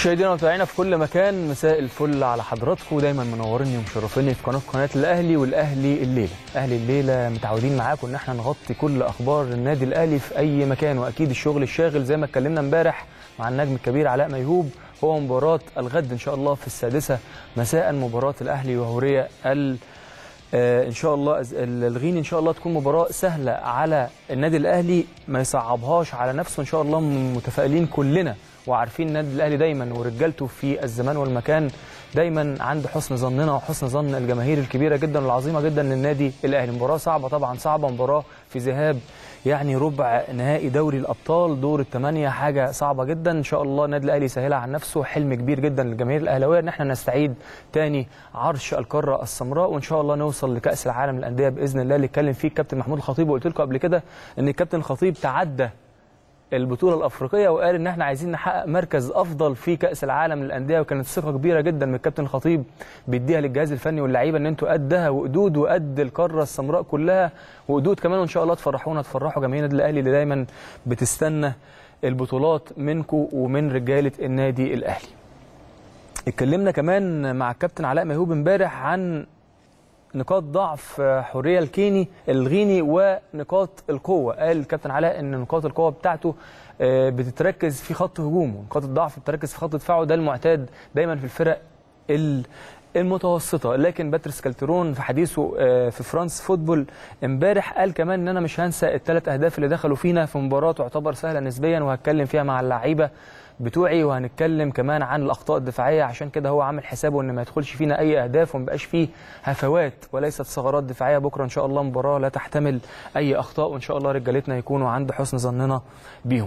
مشاهدينا ومتابعينا في كل مكان مساء الفل على حضراتكم دايما منوريني ومشرفيني في قناه قناه الاهلي والاهلي الليله اهلي الليله متعودين معاكم ان احنا نغطي كل اخبار النادي الاهلي في اي مكان واكيد الشغل الشاغل زي ما اتكلمنا امبارح مع النجم الكبير علاء ميهوب هو مباراه الغد ان شاء الله في السادسه مساء مباراه الاهلي وهوريه ال آه، ان شاء الله أز- الغين ان شاء الله تكون مباراه سهله على النادي الاهلي ما يصعبهاش على نفسه ان شاء الله متفائلين كلنا وعارفين النادي الاهلي دايما ورجالته في الزمان والمكان دايما عند حسن ظننا وحسن ظن الجماهير الكبيره جدا والعظيمه جدا للنادي الاهلي مباراه صعبه طبعا صعبه مباراه في ذهاب يعني ربع نهائي دوري الابطال دور الثمانيه حاجه صعبه جدا ان شاء الله النادي الاهلي يسهلها عن نفسه حلم كبير جدا للجماهير الاهلاويه ان احنا نستعيد تاني عرش القاره السمراء وان شاء الله نوصل لكاس العالم للانديه باذن الله اللي اتكلم فيه الكابتن محمود الخطيب وقلت لكم قبل كده ان الكابتن الخطيب تعدى البطوله الافريقيه وقال ان احنا عايزين نحقق مركز افضل في كاس العالم للانديه وكانت ثقه كبيره جدا من الكابتن الخطيب بيديها للجهاز الفني واللعيبه ان انتوا قدها وقدود وقد القاره السمراء كلها وقدود كمان وان شاء الله تفرحونا تفرحوا جماهير النادي الاهلي اللي دايما بتستنى البطولات منكم ومن رجاله النادي الاهلي. اتكلمنا كمان مع الكابتن علاء ميهوب امبارح عن نقاط ضعف حوريه الكيني الغيني ونقاط القوه قال الكابتن علاء ان نقاط القوه بتاعته آه، بتتركز في خط هجومه نقاط الضعف بتركز في خط دفاعه ده المعتاد دايما في الفرق ال- المتوسطه لكن باتريس كالترون في حديثه آه، في فرانس فوتبول امبارح قال كمان ان انا مش هنسى الثلاث اهداف اللي دخلوا فينا في مباراه تعتبر سهله نسبيا وهتكلم فيها مع اللعيبه بتوعي وهنتكلم كمان عن الاخطاء الدفاعيه عشان كده هو عامل حسابه ان ما يدخلش فينا اي اهداف وما يبقاش فيه هفوات وليست ثغرات دفاعيه بكره ان شاء الله مباراه لا تحتمل اي اخطاء وان شاء الله رجالتنا يكونوا عند حسن ظننا بيهم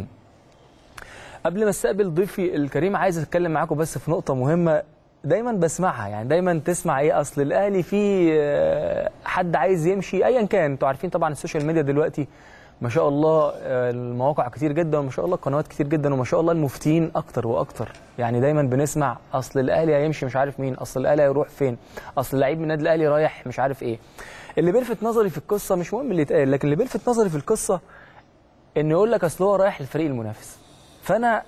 قبل ما استقبل ضيفي الكريم عايز اتكلم معاكم بس في نقطه مهمه دايما بسمعها يعني دايما تسمع ايه اصل الاهلي في آه، حد عايز يمشي ايا كان انتوا عارفين طبعا السوشيال ميديا دلوقتي ما شاء الله آه، المواقع كتير جدا وما شاء الله القنوات كتير جدا وما شاء الله المفتين اكتر واكتر يعني دايما بنسمع اصل الاهلي هيمشي مش عارف مين اصل الاهلي هيروح فين اصل اللعيب من النادي الاهلي رايح مش عارف ايه اللي بيلفت نظري في القصه مش مهم اللي يتقال لكن اللي بيلفت نظري في القصه انه يقول لك اصل هو رايح للفريق المنافس فانا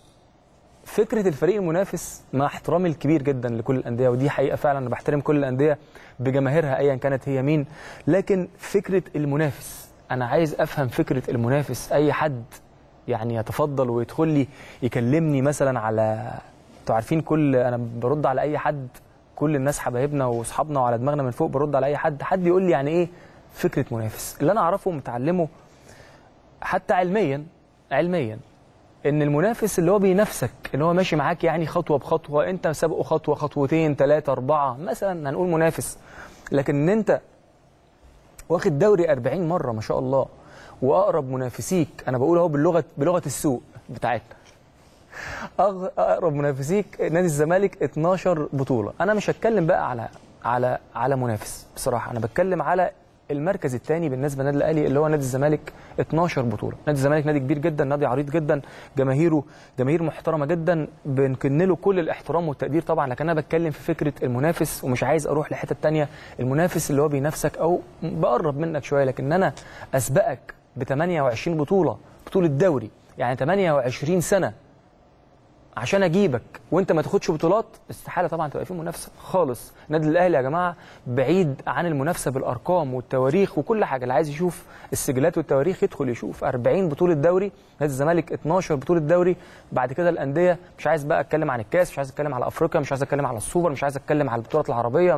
فكره الفريق المنافس مع احترامي الكبير جدا لكل الانديه ودي حقيقه فعلا انا بحترم كل الانديه بجماهيرها ايا كانت هي مين لكن فكره المنافس انا عايز افهم فكره المنافس اي حد يعني يتفضل ويدخل لي يكلمني مثلا على انتوا عارفين كل انا برد على اي حد كل الناس حبايبنا واصحابنا وعلى دماغنا من فوق برد على اي حد حد يقول لي يعني ايه فكره منافس اللي انا اعرفه متعلمه حتى علميا علميا ان المنافس اللي هو بينافسك اللي هو ماشي معاك يعني خطوه بخطوه انت سابقه خطوه خطوتين ثلاثه اربعه مثلا هنقول منافس لكن ان انت واخد دوري 40 مره ما شاء الله واقرب منافسيك انا بقول اهو باللغه بلغه السوق بتاعتنا أغ- اقرب منافسيك نادي الزمالك 12 بطوله انا مش هتكلم بقى على على على منافس بصراحه انا بتكلم على المركز الثاني بالنسبه للنادي الاهلي اللي هو نادي الزمالك 12 بطوله نادي الزمالك نادي كبير جدا نادي عريض جدا جماهيره جماهير محترمه جدا بنكن له كل الاحترام والتقدير طبعا لكن انا بتكلم في فكره المنافس ومش عايز اروح لحته تانية المنافس اللي هو بينافسك او بقرب منك شويه لكن انا اسبقك ب 28 بطوله بطوله دوري يعني 28 سنه عشان اجيبك وانت ما تاخدش بطولات استحاله طبعا تبقى في منافسه خالص النادي الاهلي يا جماعه بعيد عن المنافسه بالارقام والتواريخ وكل حاجه اللي عايز يشوف السجلات والتواريخ يدخل يشوف 40 بطوله دوري نادي الزمالك 12 بطوله دوري بعد كده الانديه مش عايز بقى اتكلم عن الكاس مش عايز اتكلم على افريقيا مش عايز اتكلم على السوبر مش عايز اتكلم على البطولات العربيه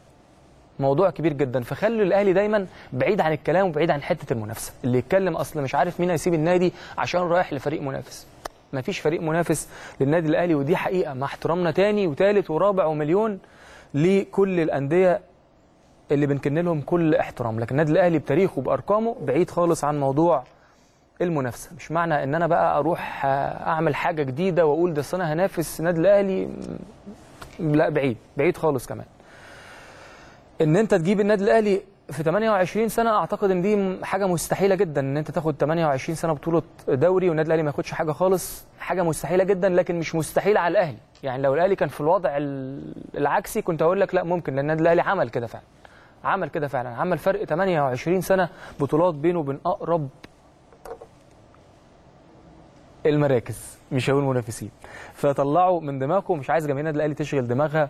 موضوع كبير جدا فخلوا الاهلي دايما بعيد عن الكلام وبعيد عن حته المنافسه اللي يتكلم اصل مش عارف مين هيسيب النادي عشان رايح لفريق منافس ما فيش فريق منافس للنادي الاهلي ودي حقيقه مع احترامنا تاني وتالت ورابع ومليون لكل الانديه اللي بنكن لهم كل احترام لكن النادي الاهلي بتاريخه بارقامه بعيد خالص عن موضوع المنافسه مش معنى ان انا بقى اروح آه، اعمل حاجه جديده واقول ده أصل انا هنافس النادي الاهلي م- لا بعيد بعيد خالص كمان ان انت تجيب النادي الاهلي في 28 سنه اعتقد ان دي حاجه مستحيله جدا ان انت تاخد 28 سنه بطوله دوري والنادي الاهلي ما ياخدش حاجه خالص حاجه مستحيله جدا لكن مش مستحيله على الاهلي يعني لو الاهلي كان في الوضع ال- العكسي كنت اقول لك لا ممكن لان النادي الاهلي عمل كده فعلا عمل كده فعلا عمل فرق 28 سنه بطولات بينه وبين اقرب المراكز مش هقول منافسين فطلعوا من دماغكم مش عايز جماهير النادي الاهلي تشغل دماغها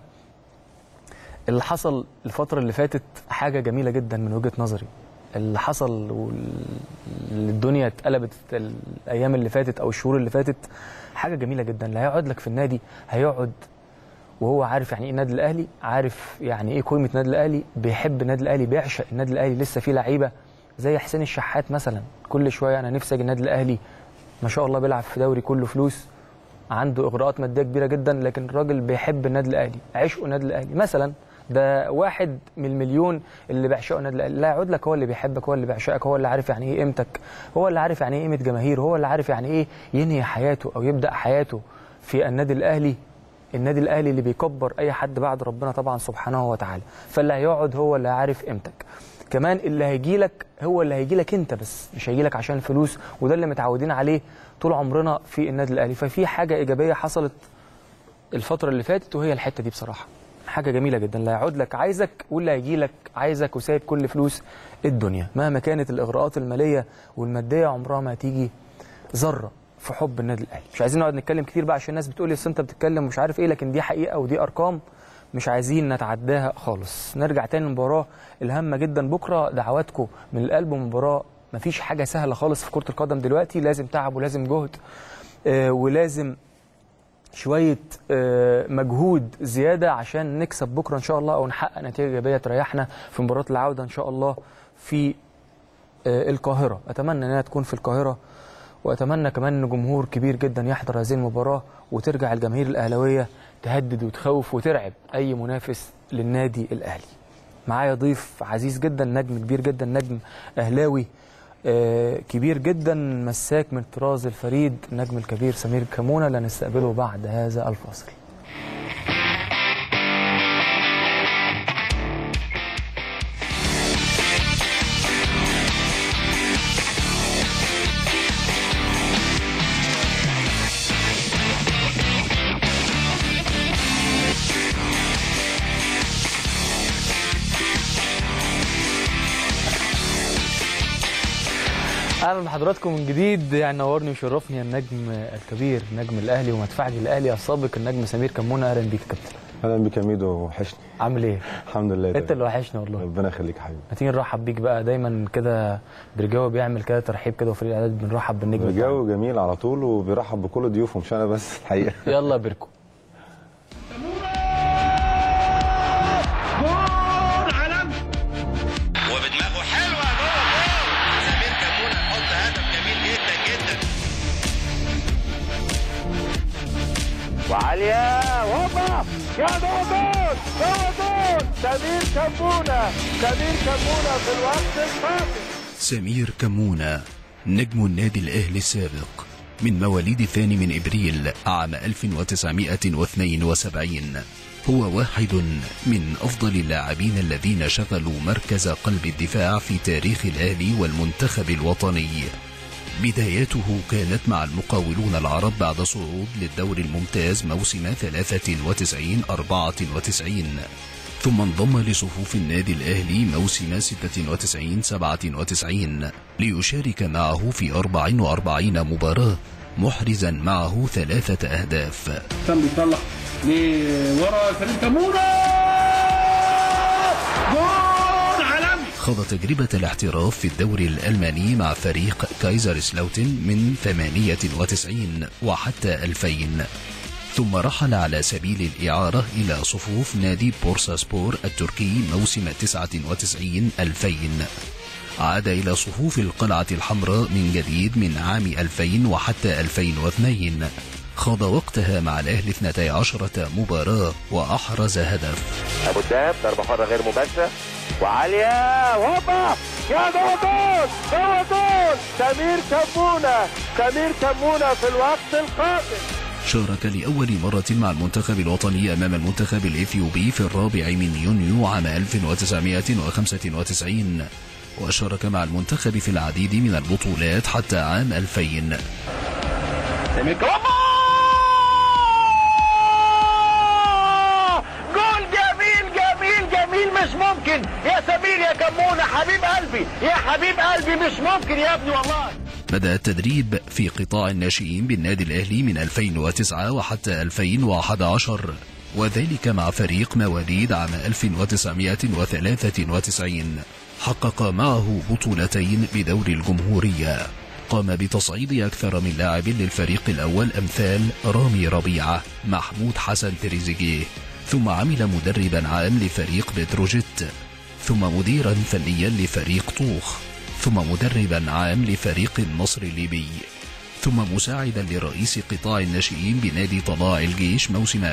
اللي حصل الفترة اللي فاتت حاجة جميلة جدا من وجهة نظري اللي حصل واللي الدنيا اتقلبت الأيام اللي فاتت أو الشهور اللي فاتت حاجة جميلة جدا اللي هيقعد لك في النادي هيقعد وهو عارف يعني ايه النادي الاهلي عارف يعني ايه قيمه النادي الاهلي بيحب النادي الاهلي بيعشق النادي الاهلي لسه فيه لعيبه زي حسين الشحات مثلا كل شويه انا نفسي اجي النادي الاهلي ما شاء الله بيلعب في دوري كله فلوس عنده اغراءات ماديه كبيره جدا لكن الراجل بيحب النادي الاهلي عشقه النادي الاهلي مثلا ده واحد من المليون اللي بيعشقوا النادي الاهلي لا يعود لك هو اللي بيحبك هو اللي بيعشقك هو اللي عارف يعني ايه قيمتك هو اللي عارف يعني ايه قيمه جماهير هو اللي عارف يعني ايه ينهي حياته او يبدا حياته في النادي الاهلي النادي الاهلي اللي بيكبر اي حد بعد ربنا طبعا سبحانه وتعالى فاللي هيقعد هو اللي عارف قيمتك كمان اللي هيجي لك هو اللي هيجي لك انت بس مش هيجي لك عشان الفلوس وده اللي متعودين عليه طول عمرنا في النادي الاهلي ففي حاجه ايجابيه حصلت الفتره اللي فاتت وهي الحته دي بصراحه حاجه جميله جدا لا يعود لك عايزك واللي هيجي لك عايزك وسايب كل فلوس الدنيا مهما كانت الاغراءات الماليه والماديه عمرها ما هتيجي ذره في حب النادي الاهلي مش عايزين نقعد نتكلم كتير بقى عشان الناس بتقول لي انت بتتكلم ومش عارف ايه لكن دي حقيقه ودي ارقام مش عايزين نتعداها خالص نرجع تاني للمباراه الهامه جدا بكره دعواتكم من القلب مباراه مفيش حاجه سهله خالص في كره القدم دلوقتي لازم تعب ولازم جهد آه ولازم شويه آه مجهود زياده عشان نكسب بكره ان شاء الله او نحقق نتيجه ايجابيه تريحنا في مباراه العوده ان شاء الله في آه القاهره اتمنى انها تكون في القاهره واتمنى كمان ان جمهور كبير جدا يحضر هذه المباراه وترجع الجماهير الاهلاويه تهدد وتخوف وترعب اي منافس للنادي الاهلي. معايا ضيف عزيز جدا نجم كبير جدا نجم اهلاوي آه كبير جدا مساك من طراز الفريد النجم الكبير سمير كمونه اللي هنستقبله بعد هذا الفاصل. اهلا بحضراتكم من جديد يعني نورني وشرفني النجم الكبير نجم الاهلي ومدفعجي الاهلي السابق النجم سمير كمونه اهلا بيك يا كابتن اهلا بيك يا ميدو وحشني عامل ايه الحمد لله انت اللي وحشني والله ربنا يخليك يا حبيبي ما تيجي نرحب بيك بقى دايما كده برجاوي بيعمل كده ترحيب كده وفريق الاعداد بنرحب بالنجم الجو جميل على طول وبيرحب بكل ضيوفه مش انا بس الحقيقه يلا بيركو وبدماغه حلوه جوه جول سمير كمونه يحط هدف جميل جدا جدا وعليا هوبا يا جوه جول جوه جول سمير كمونه سمير كمونه في الوقت الفاصل سمير كمونة نجم النادي الأهلي السابق من مواليد الثاني من إبريل عام 1972 هو واحد من أفضل اللاعبين الذين شغلوا مركز قلب الدفاع في تاريخ الأهلي والمنتخب الوطني بداياته كانت مع المقاولون العرب بعد صعود للدور الممتاز موسم 93 94 ثم انضم لصفوف النادي الأهلي موسم 96 97 ليشارك معه في 44 مباراة محرزا معه ثلاثة أهداف كان بيطلع لورا سليم كمونه جول عالمي خاض تجربة الاحتراف في الدوري الألماني مع فريق كايزر سلاوتن من 98 وحتى 2000 ثم رحل على سبيل الإعارة إلى صفوف نادي بورسا سبور التركي موسم 99 2000 عاد إلى صفوف القلعة الحمراء من جديد من عام 2000 وحتى 2002 خاض وقتها مع الأهلي 12 مباراة وأحرز هدف ابو الدهب ضربه حره غير مباشره وعليا هوبا يا جوه جول جوه جول سمير كمونه سمير كمونه في الوقت القاتل شارك لأول مرة مع المنتخب الوطني أمام المنتخب الإثيوبي في الرابع من يونيو عام 1995 وشارك مع المنتخب في العديد من البطولات حتى عام 2000 سمير كمونه جول جميل جميل جميل مش ممكن يا سمير يا كمونه حبيب قلبي يا حبيب قلبي مش ممكن يا ابني والله بدأ التدريب في قطاع الناشئين بالنادي الأهلي من 2009 وحتى 2011 وذلك مع فريق مواليد عام 1993 حقق معه بطولتين بدور الجمهورية قام بتصعيد أكثر من لاعب للفريق الأول أمثال رامي ربيعة محمود حسن تريزيجيه ثم عمل مدربا عام لفريق بتروجيت ثم مديرا فنيا لفريق طوخ ثم مدربا عام لفريق النصر الليبي ثم مساعدا لرئيس قطاع الناشئين بنادي طلائع الجيش موسم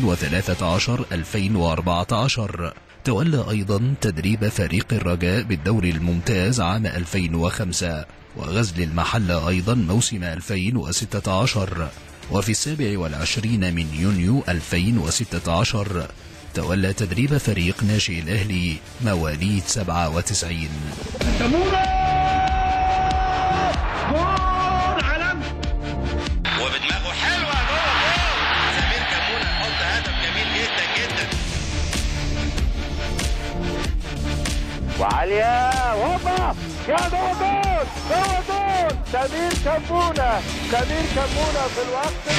2013-2014 تولى أيضا تدريب فريق الرجاء بالدوري الممتاز عام 2005 وغزل المحلة أيضا موسم 2016 وفي السابع والعشرين من يونيو 2016 تولى تدريب فريق ناشئ الأهلي مواليد 97 تمونة جول عالمي وبدماغه حلوه جوه جول سمير كمونه يحط هدف جميل جدا جدا وعالية هوبا يا جوه جول جوه جول سمير كمونة سمير كمونة في الوقت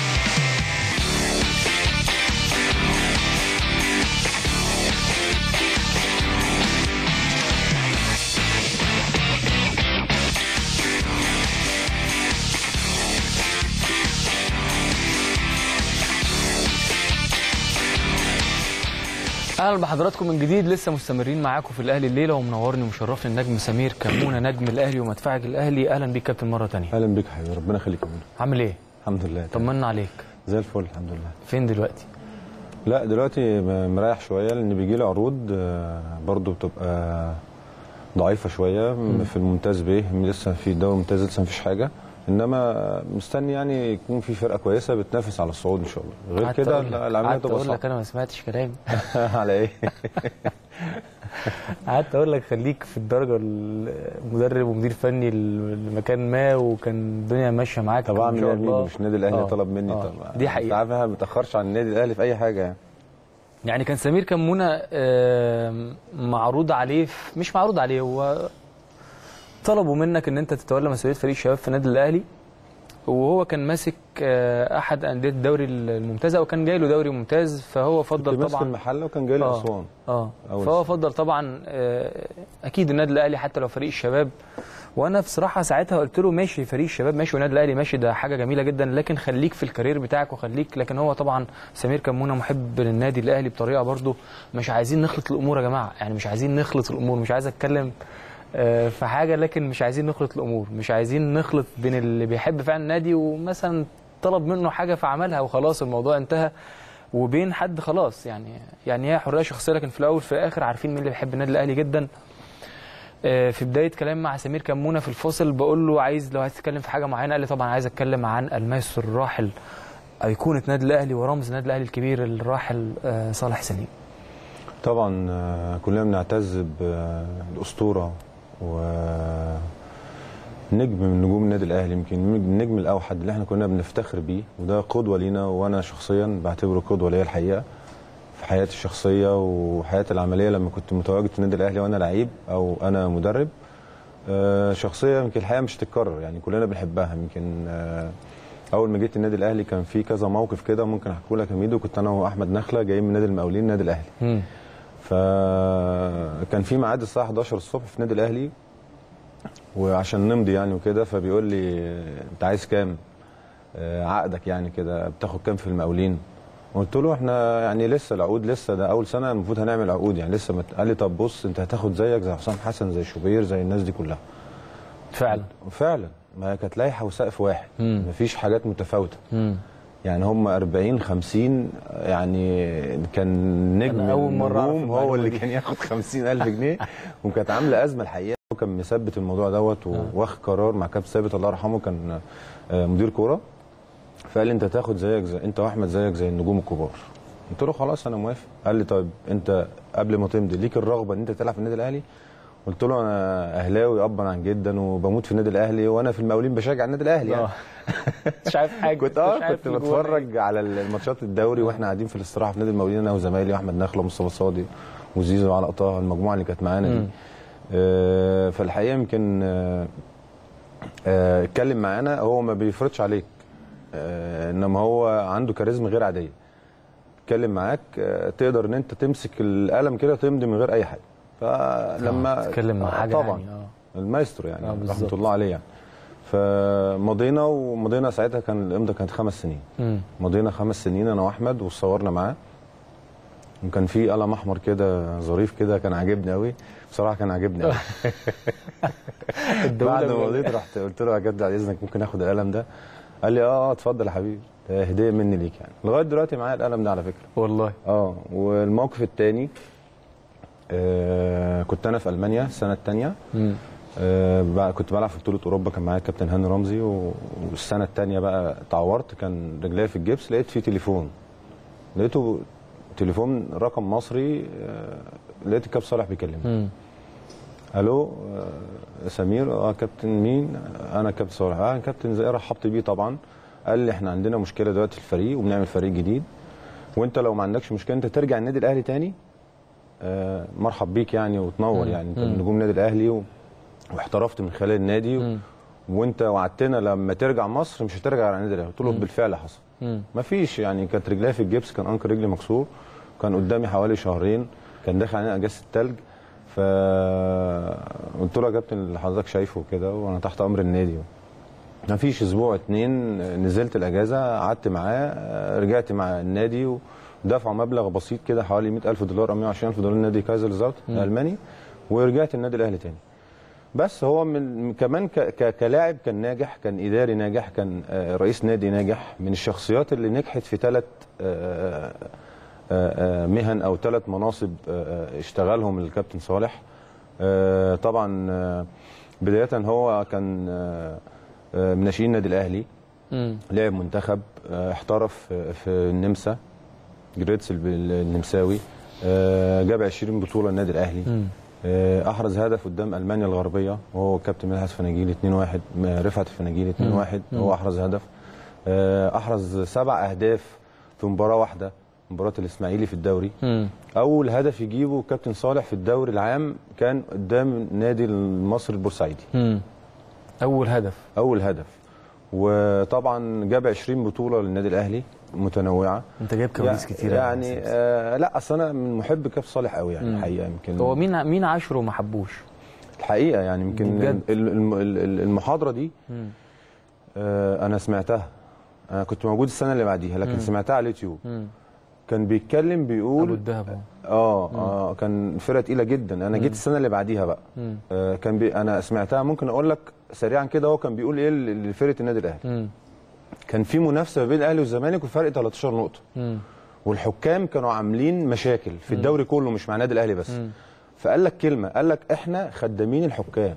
اهلا بحضراتكم من جديد لسه مستمرين معاكم في الاهلي الليله ومنورني ومشرفني النجم سمير كمونه نجم الاهلي ومدفعك الاهلي اهلا بيك كابتن مره تانية اهلا بيك يا حبيبي ربنا يخليك يا منى. عامل ايه الحمد لله طمنا عليك زي الفل الحمد لله فين دلوقتي لا دلوقتي م- مريح شويه لان بيجي لي عروض آه، برضو بتبقى ضعيفه شويه في الممتاز بيه لسه في الدوري الممتاز لسه مفيش حاجه انما مستني يعني يكون في فرقه كويسه بتنافس على الصعود ان شاء الله غير قعدت كده أقول لك- العمليه قعدت تبقى اقول لك صعبه انا ما سمعتش كلامي على ايه قعدت اقول لك خليك في الدرجه المدرب ومدير فني لمكان ما وكان الدنيا ماشيه معاك طب إن اعمل شاء ايه يا الله. ميدو؟ مش النادي الاهلي آه. طلب مني آه. طب دي انت حقيقه عارف انا ما بتاخرش عن النادي الاهلي في اي حاجه يعني يعني كان سمير كمونه آم، معروض عليه في- مش معروض عليه هو طلبوا منك ان انت تتولى مسؤوليه فريق الشباب في النادي الاهلي وهو كان ماسك آه، احد انديه الدوري الممتاز او كان جاي له دوري ممتاز فهو كنت فضل ماسك طبعا المحله وكان جاي لي آه. اسوان اه أول فهو سنة. فضل طبعا آه، اكيد النادي الاهلي حتى لو فريق الشباب وانا بصراحه ساعتها قلت له ماشي فريق الشباب ماشي والنادي الاهلي ماشي ده حاجه جميله جدا لكن خليك في الكارير بتاعك وخليك لكن هو طبعا سمير كمونه محب للنادي الاهلي بطريقه برضو مش عايزين نخلط الامور يا جماعه يعني مش عايزين نخلط الامور مش عايز اتكلم آه، في حاجه لكن مش عايزين نخلط الامور مش عايزين نخلط بين اللي بيحب فعلا النادي ومثلا طلب منه حاجه فعملها وخلاص الموضوع انتهى وبين حد خلاص يعني يعني هي حريه شخصيه لكن في الاول في الاخر عارفين مين اللي بيحب النادي الاهلي جدا آه، في بدايه كلام مع سمير كمونه في الفاصل بقول له عايز لو عايز تتكلم في حاجه معينه قال لي طبعا عايز اتكلم عن الماس الراحل ايقونه نادي الاهلي ورمز النادي الاهلي الكبير الراحل آه، صالح سليم طبعا آه، كلنا بنعتز بالاسطوره ونجم من نجوم النادي الاهلي يمكن النجم الاوحد اللي احنا كنا بنفتخر بيه وده قدوه لينا وانا شخصيا بعتبره قدوه ليا الحقيقه في حياتي الشخصيه وحياتي العمليه لما كنت متواجد في النادي الاهلي وانا لعيب او انا مدرب آه، شخصيه يمكن الحقيقه مش تتكرر يعني كلنا بنحبها يمكن آه، اول ما جيت النادي الاهلي كان في كذا موقف كده ممكن احكي لك يا ميدو كنت انا واحمد نخله جايين من نادي المقاولين النادي الاهلي فكان في ميعاد الساعه 11 الصبح في النادي الاهلي وعشان نمضي يعني وكده فبيقول لي انت عايز كام آه، عقدك يعني كده بتاخد كام في المقاولين قلت له احنا يعني لسه العقود لسه ده اول سنه المفروض هنعمل عقود يعني لسه مت... قال لي طب بص انت هتاخد زيك زي حسام حسن زي شوبير زي الناس دي كلها فعلا فعلا ما هي كانت لائحه وسقف واحد مم. مفيش حاجات متفاوته مم. يعني هم 40 50 يعني كان نجم أنا أول مرة أعرف النجوم هو المعلومة اللي دي. كان ياخد 50000 جنيه وكانت عامله ازمه الحقيقه وكان مثبت الموضوع دوت واخد قرار مع كابتن ثابت الله يرحمه كان آه، مدير كوره فقال لي انت تاخد زيك زي انت واحمد زيك زي النجوم الكبار قلت له خلاص انا موافق قال لي طيب انت قبل ما تمضي ليك الرغبه ان انت تلعب في النادي الاهلي قلت له انا اهلاوي ابا عن جدا وبموت في النادي الاهلي وانا في المقاولين بشجع النادي الاهلي يعني آه. مش عارف حاجه كنت مش اه عارف كنت الجوان بتفرج على الماتشات الدوري واحنا قاعدين في الاستراحه في نادي المقاولين انا وزمايلي واحمد نخله ومصطفى صادق وزيزو وعلاء طه المجموعه اللي كانت معانا دي مم. آه، فالحقيقه يمكن آه، آه، اتكلم معانا هو ما بيفرضش عليك آه، انما هو عنده كاريزما غير عاديه اتكلم معاك آه، تقدر ان انت تمسك القلم كده تمضي من غير اي حاجه فلما تتكلم مع آه، حاجه طبعا يعني اه المايسترو يعني آه، رحمه بالظبط. الله عليه يعني فمضينا ومضينا ساعتها كان الامضاء كانت خمس سنين مم. مضينا خمس سنين انا واحمد وصورنا معاه وكان في قلم احمر كده ظريف كده كان عاجبني قوي بصراحه كان عاجبني قوي بعد ما مضيت رحت قلت له يا جد على اذنك ممكن اخد القلم ده قال لي اه اه اتفضل يا حبيبي ده هديه مني ليك يعني لغايه دلوقتي معايا القلم ده على فكره والله اه والموقف الثاني آه كنت انا في المانيا السنه الثانيه مم. آه بقى كنت بلعب في بطوله اوروبا كان معايا الكابتن هاني رمزي و- والسنه الثانيه بقى اتعورت كان رجليا في الجبس لقيت فيه تليفون لقيته تليفون رقم مصري آه لقيت الكابتن صالح بيكلمني مم. الو آه سمير اه كابتن مين آه، انا كابتن صالح اه كابتن زي رحبت بيه طبعا قال لي احنا عندنا مشكله دلوقتي في الفريق وبنعمل فريق جديد وانت لو ما عندكش مشكله انت ترجع النادي الاهلي تاني آه مرحب بيك يعني وتنور مم. يعني انت مم. من نجوم النادي الاهلي و... واحترفت من خلال النادي و... مم. وانت وعدتنا لما ترجع مصر مش هترجع على النادي الاهلي قلت له مم. بالفعل حصل مم. مفيش يعني كانت رجليا في الجبس كان انكر رجلي مكسور كان قدامي حوالي شهرين كان داخل علينا اجازه التلج ف قلت له يا كابتن اللي حضرتك شايفه كده وانا تحت امر النادي مفيش اسبوع اتنين نزلت الاجازه قعدت معاه رجعت مع النادي ودفعوا مبلغ بسيط كده حوالي 100000 دولار او 120000 دولار نادي كايزر زارت الالماني ورجعت النادي الاهلي تاني بس هو من كمان ك- ك- كلاعب كان ناجح كان اداري ناجح كان آه، رئيس نادي ناجح من الشخصيات اللي نجحت في ثلاث مهن او ثلاث مناصب آه، آه، اشتغلهم الكابتن صالح آه، طبعا آه، بدايه هو كان آه، آه، من ناشئين النادي الاهلي مم. لعب منتخب آه، احترف في- في النمسا جريتسل النمساوي آه، جاب 20 بطوله النادي الاهلي مم. آه، احرز هدف قدام المانيا الغربيه وهو كابتن مدحت فناجيل 2-1 م- رفعت الفناجيل 2-1 هو احرز هدف آه، احرز سبع اهداف في مباراه واحده مباراه الاسماعيلي في الدوري مم. اول هدف يجيبه كابتن صالح في الدوري العام كان قدام نادي المصري البورسعيدي مم. اول هدف اول هدف وطبعا جاب 20 بطوله للنادي الاهلي متنوعه انت جايب كواليس يعني- كتير يعني آه لا اصل انا من محب كابتن صالح قوي يعني مم. الحقيقه يمكن هو مين مين عاشره وما حبوش الحقيقه يعني يمكن بجد؟ ال- الم- ال- المحاضره دي مم. آه انا سمعتها انا كنت موجود السنه اللي بعديها لكن مم. سمعتها على اليوتيوب مم. كان بيتكلم ابو بيقول الدهب أهو. اه اه كان فرقه تقيله جدا انا جيت السنه اللي بعديها بقى مم. آه كان بي انا سمعتها ممكن اقول لك سريعا كده هو كان بيقول ايه ل- لفرقه النادي الاهلي مم. كان في منافسه ما بين الاهلي والزمالك وفرق 13 نقطه مم. والحكام كانوا عاملين مشاكل في الدوري كله مش مع النادي الاهلي بس مم. فقال لك كلمه قال لك احنا خدامين الحكام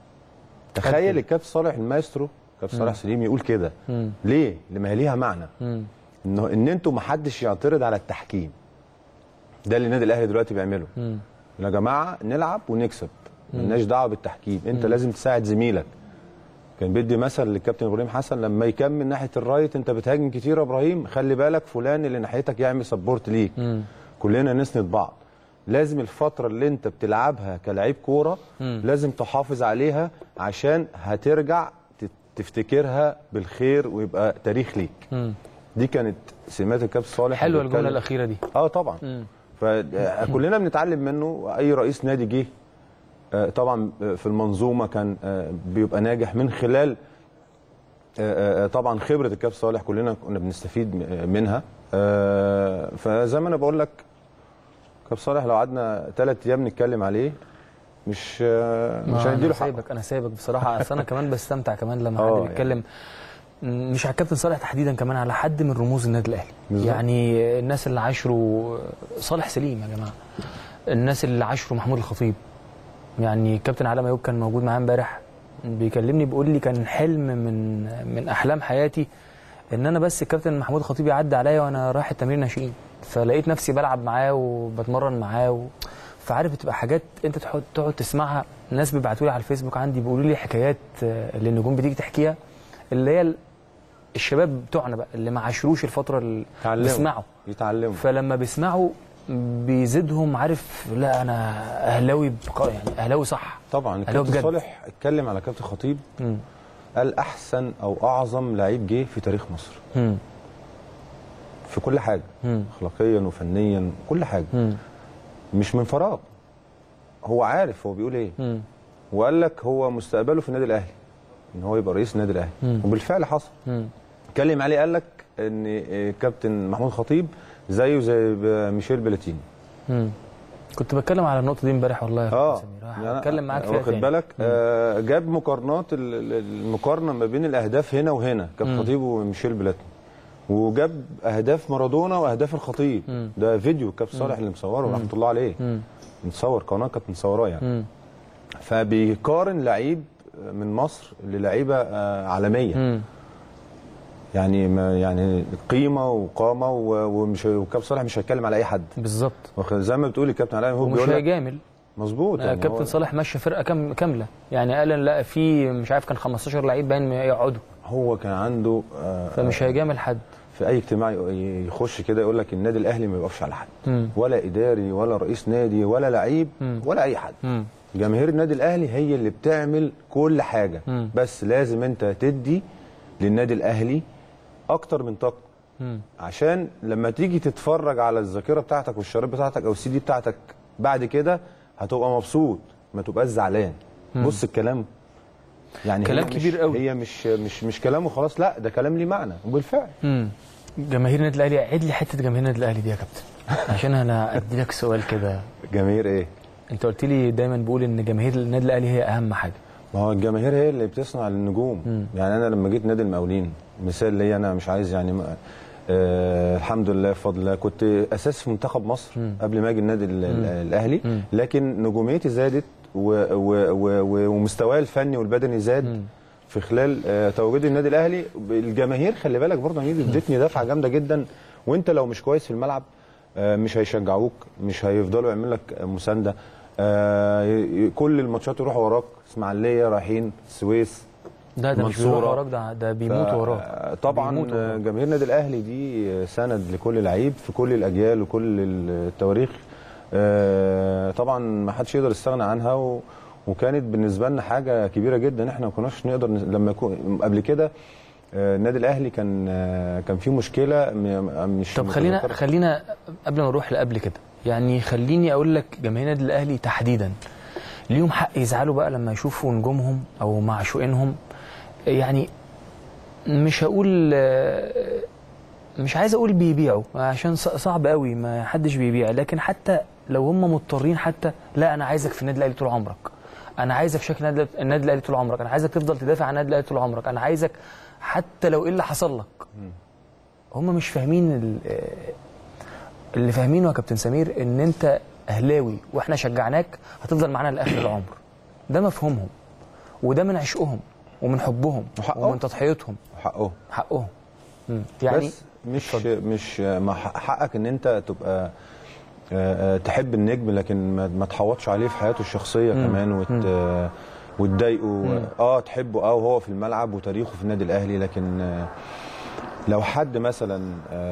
تخيل الكابتن صالح المايسترو كابتن صالح سليم يقول كده مم. ليه لما هي ليها معنى مم. انه ان انتوا ما حدش يعترض على التحكيم ده اللي النادي الاهلي دلوقتي بيعمله مم. يا جماعه نلعب ونكسب ملناش دعوه بالتحكيم انت لازم تساعد زميلك كان بيدي مثل للكابتن ابراهيم حسن لما يكمل ناحيه الرايت انت بتهاجم كتير يا ابراهيم خلي بالك فلان اللي ناحيتك يعمل سبورت ليك مم. كلنا نسند بعض لازم الفترة اللي انت بتلعبها كلاعب كورة مم. لازم تحافظ عليها عشان هترجع ت- تفتكرها بالخير ويبقى تاريخ ليك مم. دي كانت سمات الكابتن صالح حلوه اللي الجمله بيتكلم- الاخيره دي اه طبعا مم. فكلنا بنتعلم منه اي رئيس نادي جه آه، طبعا آه، في المنظومه كان آه، بيبقى ناجح من خلال آه، آه، طبعا خبره الكابتن صالح كلنا كنا بنستفيد م- آه، منها آه، فزي ما انا بقول لك كابتن صالح لو قعدنا ثلاث ايام نتكلم عليه مش آه، مش انا هنديله حقه سايبك انا سايبك بصراحه اصل انا كمان بستمتع كمان لما آه، حد بيتكلم مش على الكابتن صالح تحديدا كمان على حد من رموز النادي الاهلي بالظبط. يعني الناس اللي عاشروا صالح سليم يا جماعه الناس اللي عاشروا محمود الخطيب يعني الكابتن علي ايوب كان موجود معايا امبارح بيكلمني بيقول لي كان حلم من من احلام حياتي ان انا بس الكابتن محمود الخطيب يعدي عليا وانا رايح التمرين ناشئين فلقيت نفسي بلعب معاه وبتمرن معاه و... فعارف بتبقى حاجات انت تقعد تقعد تسمعها ناس بيبعتوا لي على الفيسبوك عندي بيقولوا لي حكايات آه، اللي النجوم بتيجي تحكيها اللي هي ال- الشباب بتوعنا بقى اللي ما عاشروش الفتره اللي يتعلموا. بيسمعوا يتعلموا فلما بيسمعوا بيزيدهم عارف لا انا اهلاوي بق... يعني اهلاوي صح طبعا أهلاوي الكابتن بجد. صالح اتكلم على كابتن خطيب مم. قال احسن او اعظم لعيب جه في تاريخ مصر مم. في كل حاجه مم. اخلاقيا وفنيا كل حاجه مم. مش من فراغ هو عارف هو بيقول ايه مم. وقال لك هو مستقبله في النادي الاهلي ان هو يبقى رئيس النادي الاهلي مم. وبالفعل حصل مم. اتكلم عليه قال لك ان آه، كابتن محمود خطيب زيه زي ب- ميشيل بلاتيني مم. كنت بتكلم على النقطه دي امبارح والله يا اه كابتن سمير يعني هتكلم معاك فيها واخد تاني. بالك آه جاب مقارنات ال- ال- المقارنه ما بين الاهداف هنا وهنا كابتن خطيب وميشيل بلاتيني وجاب اهداف مارادونا واهداف الخطيب مم. ده فيديو كابتن صالح اللي مصوره رحمه الله عليه مم. متصور قناه كانت مصوراه يعني مم. فبيقارن لعيب من مصر للعيبه آه، عالميه مم. يعني ما يعني قيمه وقامه و- ومش وكابتن صالح مش هيتكلم على اي حد بالظبط واخد- زي ما بتقولي كابتن علاء هو ومش بيقول لك هيجامل مظبوط آه، يعني كابتن هو- صالح مشى فرقه كام كامله يعني قال إن لا في مش عارف كان 15 لعيب باين يقعدوا هو كان عنده آه، فمش هيجامل حد في اي اجتماع ي- يخش كده يقول لك النادي الاهلي ما يوقفش على حد مم. ولا اداري ولا رئيس نادي ولا لعيب مم. ولا اي حد مم. جماهير النادي الاهلي هي اللي بتعمل كل حاجه مم. بس لازم انت تدي للنادي الاهلي اكتر من طاقه مم. عشان لما تيجي تتفرج على الذاكره بتاعتك والشريط بتاعتك او السي دي بتاعتك بعد كده هتبقى مبسوط ما تبقاش زعلان بص الكلام يعني كلام هي كبير مش قوي. هي مش مش مش كلام وخلاص لا ده كلام ليه معنى وبالفعل مم. جماهير النادي الاهلي عيد لي حته جماهير النادي الاهلي دي يا كابتن عشان انا ادي لك سؤال كده جماهير ايه انت قلت لي دايما بقول ان جماهير النادي الاهلي هي اهم حاجه ما هو الجماهير هي اللي بتصنع النجوم يعني انا لما جيت نادي المقاولين مثال ليا انا مش عايز يعني ما آه الحمد لله بفضل الله كنت اساس في منتخب مصر قبل ما اجي النادي ال- ال- الاهلي لكن نجوميتي زادت و و و و ومستواي الفني والبدني زاد في خلال آه تواجدي النادي الاهلي الجماهير خلي بالك برضه يا ميدو ادتني دفعه جامده جدا وانت لو مش كويس في الملعب آه مش هيشجعوك مش هيفضلوا يعملوا لك مسانده آه ي- ي- كل الماتشات يروحوا وراك اسماعيليه رايحين السويس ده ده مش منصورة. بيروح وراك ده ده بيموت ف- وراك طبعا بيموت وراك. جماهير النادي الاهلي دي سند لكل لعيب في كل الاجيال وكل التواريخ آه، طبعا ما حدش يقدر يستغنى عنها و وكانت بالنسبه لنا حاجه كبيره جدا احنا ما كناش نقدر ن- لما يكون قبل كده آه، النادي الاهلي كان آه، كان في مشكله م- مش طب خلينا متذكرة. خلينا قبل ما نروح لقبل كده يعني خليني اقول لك جماهير النادي الاهلي تحديدا ليهم حق يزعلوا بقى لما يشوفوا نجومهم او معشوقينهم يعني مش هقول آه، مش عايز اقول بيبيعوا عشان ص- صعب قوي ما حدش بيبيع لكن حتى لو هم مضطرين حتى لا انا عايزك في النادي الاهلي طول عمرك انا عايزك في شكل النادي النادي الاهلي طول عمرك انا عايزك تفضل تدافع عن النادي الاهلي طول عمرك انا عايزك حتى لو ايه اللي حصل لك هم مش فاهمين ال- آه، اللي فاهمينه يا كابتن سمير ان انت اهلاوي واحنا شجعناك هتفضل معانا لاخر العمر ده مفهومهم وده من عشقهم ومن حبهم وحقهم. ومن تضحيتهم حقه حقهم مم. يعني بس مش مش ما ح- حقك ان انت تبقى آه، آه، تحب النجم لكن ما, ما تحوطش عليه في حياته الشخصيه كمان وت آه، وتضايقه اه تحبه اه وهو في الملعب وتاريخه في النادي الاهلي لكن آه، لو حد مثلا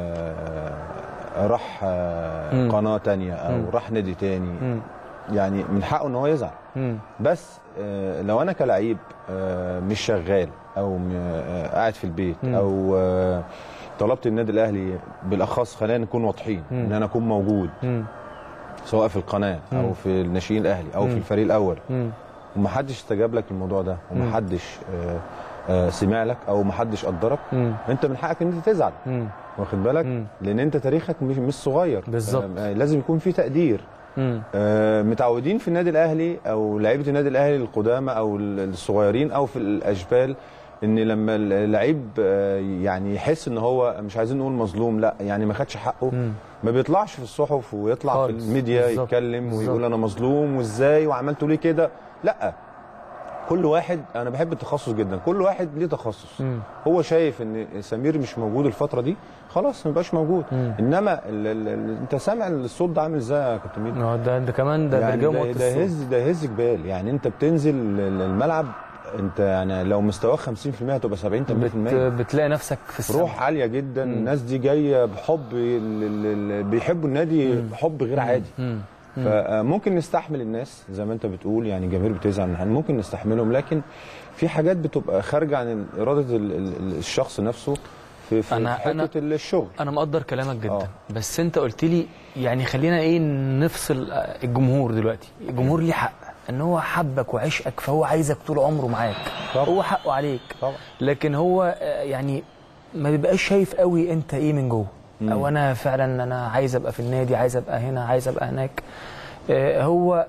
آه، راح آه، مم. قناه تانية او راح نادي تاني مم. يعني من حقه ان هو يزعل مم. بس آه، لو انا كلعيب آه، مش شغال او م- آه، قاعد في البيت مم. او آه، طلبت النادي الاهلي بالاخص خلينا نكون واضحين مم. ان انا اكون موجود مم. سواء في القناه مم. او في الناشئين الاهلي او مم. في الفريق الاول مم. ومحدش استجاب لك الموضوع ده مم. ومحدش آه، آه، سمع لك او محدش قدرك مم. انت من حقك ان انت تزعل مم. واخد بالك مم. لان انت تاريخك مش مش صغير بالظبط. آه، لازم يكون في تقدير مم. آه، متعودين في النادي الاهلي او لعيبه النادي الاهلي القدامى او الصغيرين او في الاشبال ان لما اللعيب آه، يعني يحس ان هو مش عايزين نقول مظلوم لا يعني ما خدش حقه مم. ما بيطلعش في الصحف ويطلع في خالص. الميديا بالظبط. يتكلم ويقول بالظبط. انا مظلوم وازاي وعملتوا ليه كده لا كل واحد انا بحب التخصص جدا كل واحد ليه تخصص مم. هو شايف ان سمير مش موجود الفتره دي خلاص ما يبقاش موجود مم. انما ال ال ال انت سامع الصوت ده عامل ازاي يا كابتن ميدو آه، ده ده كمان ده يعني برجام ده, وقت ده الصوت. هز ده هز جبال يعني انت بتنزل ال- الملعب انت يعني لو مستواك 50% هتبقى 70 80% بت... بتلاقي نفسك في السما روح عاليه جدا الناس دي جايه بحب ال- ال- ال- بيحبوا النادي حب غير عادي مم. فممكن نستحمل الناس زي ما انت بتقول يعني الجماهير بتزعل من حاجة، ممكن نستحملهم لكن في حاجات بتبقى خارجه عن اراده ال- ال- الشخص نفسه في في أنا- حته أنا- الشغل انا مقدر كلامك جدا آه. بس انت قلت لي يعني خلينا ايه نفصل آه، الجمهور دلوقتي الجمهور ليه حق ان هو حبك وعشقك فهو عايزك طول عمره معاك طبعا. هو حقه عليك طبعا. لكن هو آه، يعني ما بيبقاش شايف قوي انت ايه من جوه او انا فعلا انا عايز ابقى في النادي عايز ابقى هنا عايز ابقى هناك آه، هو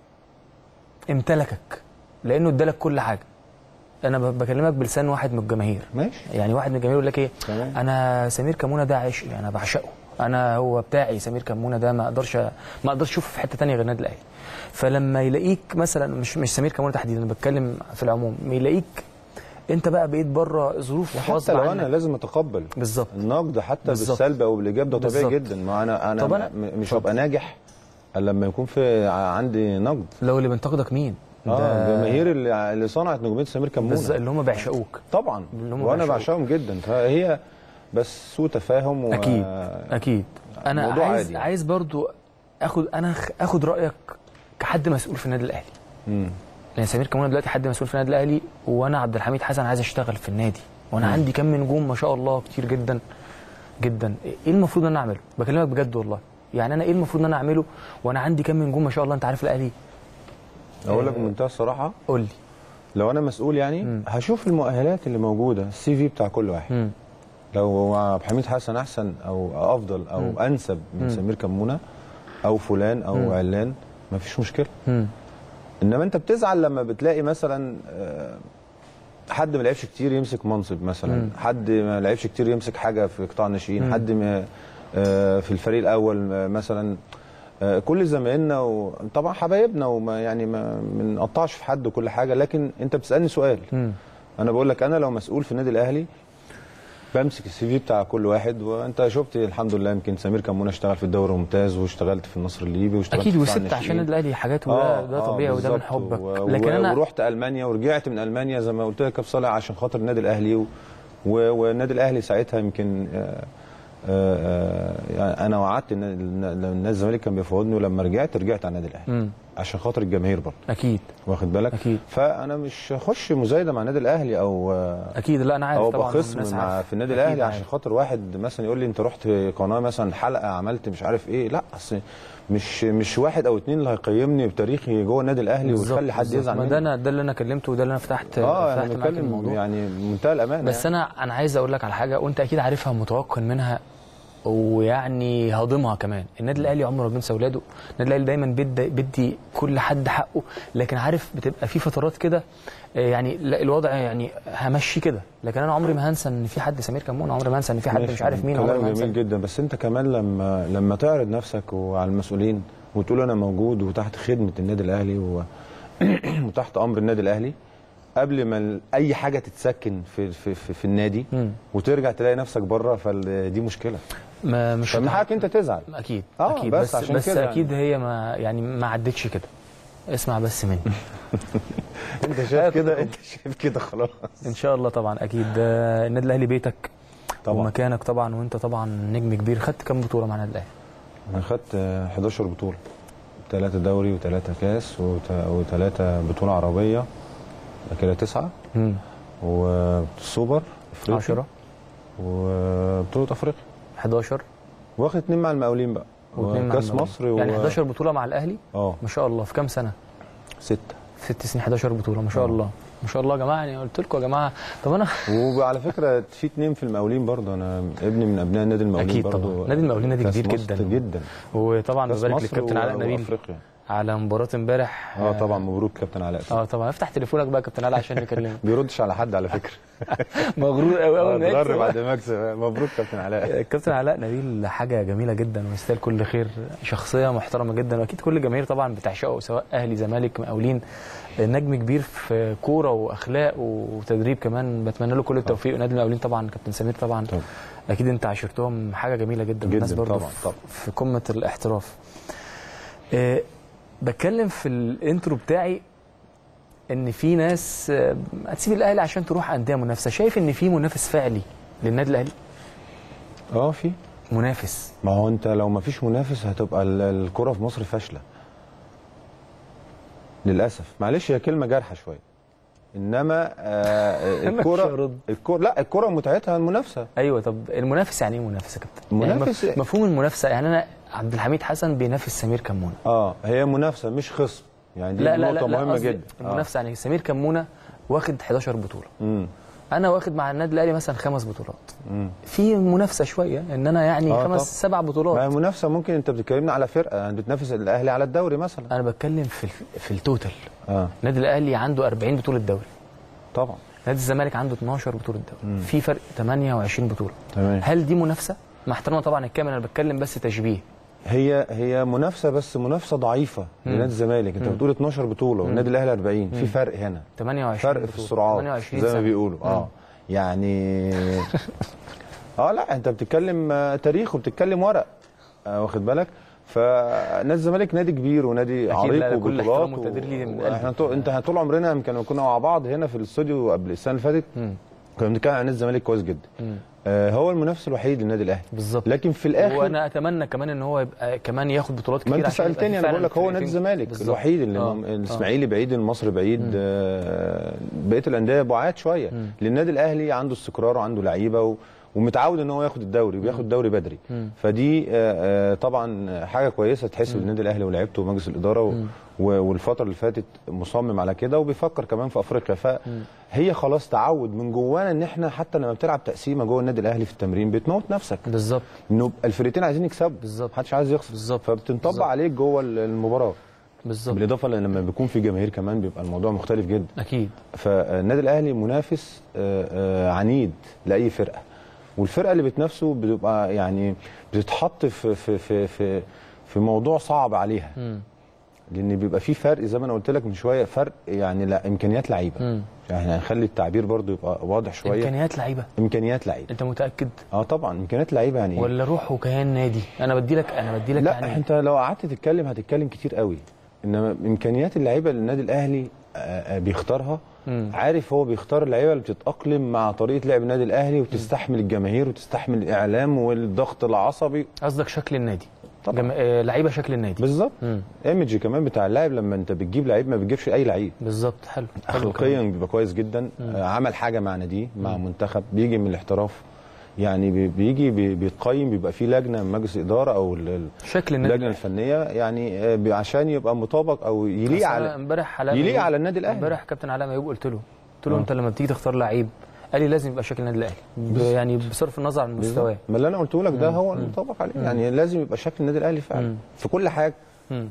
امتلكك لانه ادالك كل حاجه انا ب- بكلمك بلسان واحد من الجماهير ماشي يعني واحد من الجماهير يقول لك ايه تمام. انا سمير كمونه ده عشقي انا بعشقه انا هو بتاعي سمير كمونه ده ما اقدرش ما اقدرش اشوفه في حته تانية غير النادي الاهلي فلما يلاقيك مثلا مش مش سمير كمونه تحديدا انا بتكلم في العموم يلاقيك انت بقى بقيت بره ظروف وحتى غصب لو انا عنك لازم اتقبل بالظبط النقد حتى بالظبط. بالسلب او بالايجاب ده طبيعي بالظبط. جدا ما انا انا, طب أنا أنا- مش هبقى ناجح الا لما يكون في ع- عندي نقد لو اللي بينتقدك مين؟ اه ده الجماهير اللي, اللي صنعت نجوميه سمير كمونه بالظبط اللي هم بيعشقوك طبعا اللي هم وانا بيعشقوك. بعشقهم جدا فهي بس سوء تفاهم و... اكيد اكيد انا الموضوع عايز عادي يعني. عايز برضو اخد انا خ- اخد رايك كحد مسؤول في النادي الاهلي مم. لان سمير كمونه دلوقتي حد مسؤول في النادي الاهلي وانا عبد الحميد حسن عايز اشتغل في النادي وانا عندي كم نجوم ما شاء الله كتير جدا جدا ايه المفروض ان انا اعمله بكلمك بجد والله يعني انا ايه المفروض ان انا اعمله وانا عندي كم نجوم ما شاء الله انت عارف الاهلي اقول لك بمنتهى الصراحه قول لي لو انا مسؤول يعني هشوف المؤهلات اللي موجوده السي في بتاع كل واحد مم. لو عبد الحميد حسن احسن او افضل او انسب من سمير كمونه او فلان او علان مفيش مشكله مم. انما انت بتزعل لما بتلاقي مثلا آه، حد ما لعبش كتير يمسك منصب مثلا حد ما لعبش كتير يمسك حاجه في قطاع الناشئين حد ما آه، في الفريق الاول آه، مثلا آه، كل زمايلنا وطبعا حبايبنا وما يعني ما بنقطعش في حد وكل حاجه لكن انت بتسالني سؤال مم. انا بقول لك انا لو مسؤول في النادي الاهلي بمسك السي في بتاع كل واحد وانت شفت الحمد لله يمكن سمير كمونه اشتغل في الدوري الممتاز واشتغلت في النصر الليبي واشتغلت اكيد في قطاع وسبت عشان الناشئين. النادي الاهلي حاجات وده ده طبيعي وده من بالظبط. حبك و- لكن و- انا ورحت المانيا ورجعت من المانيا زي ما قلت لك يا أبو صالح عشان خاطر النادي الاهلي و... و... والنادي الاهلي ساعتها يمكن آه، آه، آه، يعني انا وعدت ان إن- إن النادي الزمالك كان بيفاوضني ولما رجعت رجعت على النادي الاهلي مم. عشان خاطر الجماهير برضه اكيد واخد بالك أكيد. فانا مش هخش مزايده مع النادي الاهلي او آه، اكيد لا انا عارف او طبعا ابقى خصم الناس مع عارفة. في النادي أكيد الاهلي عارف. عشان خاطر واحد مثلا يقول لي انت رحت قناه مثلا حلقه عملت مش عارف ايه لا اصل مش مش واحد او اتنين اللي هيقيمني بتاريخي جوه النادي الاهلي بالظبط، ويخلي حد بالظبط. يزعل ما مني ده انا ده اللي انا كلمته وده اللي انا فتحت اه فتحت انا معاك بتكلم الموضوع يعني بمنتهى الامانه بس يعني. انا انا عايز اقول لك على حاجه وانت اكيد عارفها متوقن منها ويعني هاضمها كمان النادي الاهلي عمره ما بينسى اولاده النادي الاهلي دايما بيدي بيدي كل حد حقه لكن عارف بتبقى في فترات كده آه، يعني لا الوضع يعني همشي كده لكن انا عمري ما هنسى ان في حد سمير كمون عمري ما هنسى ان في حد ماشي، مش عارف مين عمري كلام ما هنسى جميل جدا بس انت كمان لما لما تعرض نفسك وعلى المسؤولين وتقول انا موجود وتحت خدمه النادي الاهلي و... وتحت امر النادي الاهلي قبل ما ال- اي حاجه تتسكن في في في, في النادي مم. وترجع تلاقي نفسك بره فدي مشكله ما مش فمن هتع- حقك انت تزعل اكيد آه، اكيد بس بس عشان بس كده اكيد هي ما يعني ما عدتش كده اسمع بس مني انت شايف كده انت شايف كده خلاص ان شاء الله طبعا اكيد آه، النادي الاهلي بيتك طبعا. ومكانك طبعا وانت طبعا نجم كبير خدت كام بطوله مع النادي الاهلي انا خدت آه، 11 بطوله ثلاثة دوري وثلاثة كاس وت- وثلاثة بطولة عربية يبقى كده تسعة امم والسوبر افريقيا 10 وبطولة افريقيا 11 واخد اتنين مع المقاولين بقى واثنين مع كاس المغرب. مصر و... يعني 11 بطوله مع الاهلي اه ما شاء الله في كام سنه ستة في ست سنين 11 بطوله ما شاء آه. الله ما شاء الله يا جماعه يعني قلت لكم يا جماعه طب انا وعلى فكرة في اتنين في المقاولين برضه انا ابني من ابناء نادي المقاولين أكيد برضه طبعا. نادي المقاولين نادي كاس كبير مصر جدا. جدا وطبعا كاس ببارك مصر للكابتن و- علاء نبيل وافريقيا على مباراه امبارح اه طبعا مبروك كابتن علاء اه طبعا افتح تليفونك بقى يا كابتن علاء عشان نكلمك بيردش على حد على فكرة مغرور قوي آه، اول ما اتغر يكسب. بعد ما اكسب مبروك كابتن علاء الكابتن علاء نبيل حاجه جميله جدا ويستاهل كل خير شخصيه محترمه جدا واكيد كل الجماهير طبعا بتعشقه سواء اهلي زمالك مقاولين نجم كبير في كوره واخلاق وتدريب كمان بتمنى له كل التوفيق ونادي المقاولين طبعا كابتن سمير طبعا طبعا. اكيد انت عاشرتهم حاجه جميله جدا جدا الناس برضه طبعا، في- طبعا. في قمه الاحتراف آه، بتكلم في الانترو بتاعي ان في ناس آه، هتسيب الاهلي عشان تروح انديه منافسه شايف ان في منافس فعلي للنادي الاهلي اه في منافس ما هو انت لو ما فيش منافس هتبقى ال- الكرة في مصر فاشلة للاسف معلش هي كلمه جارحه شويه انما آه مش الكوره هرد. الكوره لا الكوره متعتها المنافسه ايوه طب المنافس يعني ايه منافس يا كابتن؟ منافس- يعني مف- مفهوم المنافسه يعني انا عبد الحميد حسن بينافس سمير كمونه اه هي منافسه مش خصم يعني دي لا لا نقطه لا, لا مهمه قصدي جدا المنافسه يعني سمير كمونه واخد 11 بطوله امم انا واخد مع النادي الاهلي مثلا خمس بطولات مم. في منافسه شويه ان انا يعني آه خمس طبعا. سبع ما هي بطولات منافسه ممكن انت بتكلمنا على فرقه يعني بتنافس الاهلي على الدوري مثلا انا بتكلم في الف- في التوتال اه النادي الاهلي عنده 40 بطوله دوري طبعا نادي الزمالك عنده 12 بطوله دوري في فرق 28 بطوله تمام هل دي منافسه مع احترامي طبعا الكامل انا بتكلم بس تشبيه هي هي منافسه بس منافسه ضعيفه لنادي الزمالك انت بتقول 12 بطوله والنادي الاهلي 40 في فرق هنا 28 فرق في بطولة. السرعات 28 زي ما سنة. بيقولوا اه يعني اه لا انت بتتكلم آه، تاريخ وبتتكلم ورق آه واخد بالك فنادي الزمالك نادي كبير ونادي أكيد، عريق لا، لا، كل وبطولات احترام وتقدير ليه من قلبي. احنا طول انت طول عمرنا يمكن كنا مع بعض هنا في الاستوديو قبل السنه اللي فاتت مم. كنا بنتكلم عن نادي الزمالك كويس جدا مم. آه هو المنافس الوحيد للنادي الاهلي بالظبط لكن في الاخر وانا اتمنى كمان ان هو يبقى كمان ياخد بطولات كتير ما انت عشان يبقى سالتني في انا فعلاً بقول لك هو فرقتين. نادي الزمالك بالظبط. الوحيد اللي آه. آه. الاسماعيلي بعيد المصري بعيد آه بقيه الانديه بعاد شويه مم. لان النادي الاهلي عنده استقرار وعنده لعيبه و ومتعود ان هو ياخد الدوري وبياخد الدوري بدري مم. فدي آه آه طبعا حاجه كويسه تحسب للنادي الاهلي ولاعيبته ومجلس الاداره و و- والفتره اللي فاتت مصمم على كده وبيفكر كمان في افريقيا فهي خلاص تعود من جوانا ان احنا حتى لما بتلعب تقسيمه جوه النادي الاهلي في التمرين بتموت نفسك بالظبط انه الفرقتين عايزين يكسبوا بالظبط. محدش عايز يخسر بالظبط. فبتنطبق بالظبط. عليك جوه المباراه بالظبط بالاضافه لان لما بيكون في جماهير كمان بيبقى الموضوع مختلف جدا اكيد فالنادي الاهلي منافس آه، آه، عنيد لاي فرقه والفرقه اللي بتنافسه بتبقى يعني بتتحط في في في في في موضوع صعب عليها مم. لان بيبقى في فرق زي ما انا قلت لك من شويه فرق يعني لا امكانيات لعيبه مم. يعني هنخلي التعبير برضو يبقى واضح شويه امكانيات لعيبه امكانيات لعيبه انت متاكد اه طبعا امكانيات لعيبه يعني ايه ولا روح وكيان نادي انا بدي لك انا بدي لك لا يعني انت لو قعدت تتكلم هتتكلم كتير قوي انما امكانيات اللعيبه اللي النادي الاهلي آه، آه، بيختارها مم. عارف هو بيختار اللعيبه اللي بتتاقلم مع طريقه لعب النادي الاهلي وتستحمل الجماهير وتستحمل الاعلام والضغط العصبي قصدك شكل النادي طبعا. جم... آه لعيبه شكل النادي بالظبط مم. ايمج كمان بتاع اللاعب لما انت بتجيب لعيب ما بتجيبش اي لعيب بالظبط حلو حلو اخلاقيا كمان. بيبقى كويس جدا آه، عمل حاجه مع ناديه مع منتخب بيجي من الاحتراف يعني بي- بيجي بي- بيتقيم بيبقى في لجنه من مجلس الاداره او ال- ال- شكل النادي اللجنه الفنيه يعني آه، بي- عشان يبقى مطابق او يليق أصل أنا على امبارح علاء يليق ميوب- على النادي الأهلي. امبارح كابتن علاء ميوب قلت له قلت له آه. انت لما بتيجي تختار لعيب قال لي لازم يبقى شكل النادي الاهلي ب- يعني بصرف النظر عن مستواه ما اللي انا قلته لك ده هو المطابق عليه يعني لازم يبقى شكل النادي الاهلي فعلا مم. في كل حاجه مم.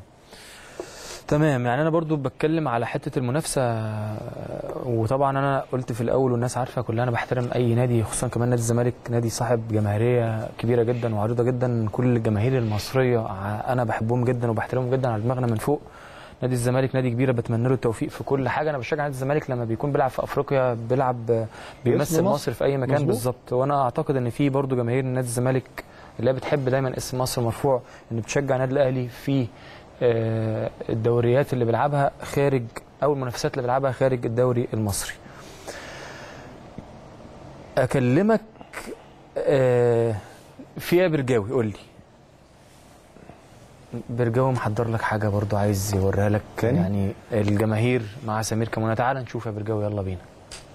تمام يعني انا برضو بتكلم على حته المنافسه وطبعا انا قلت في الاول والناس عارفه كلها انا بحترم اي نادي خصوصا كمان نادي الزمالك نادي صاحب جماهيريه كبيره جدا وعريضه جدا كل الجماهير المصريه ع- انا بحبهم جدا وبحترمهم جدا على دماغنا من فوق نادي الزمالك نادي كبير بتمنى له التوفيق في كل حاجه انا بشجع نادي الزمالك لما بيكون بيلعب في افريقيا بيلعب بيمثل مصر. مصر في اي مكان مظبوط. بالظبط وانا اعتقد ان في برضو جماهير نادي الزمالك اللي هي بتحب دايما اسم مصر مرفوع ان بتشجع النادي الاهلي في آه، الدوريات اللي بيلعبها خارج او المنافسات اللي بيلعبها خارج الدوري المصري اكلمك آه، فيها برجاوي قول لي برجاوي محضر لك حاجه برضو عايز يوريها لك تاني؟ يعني الجماهير مع سمير كمونه تعال نشوف يا برجاوي يلا بينا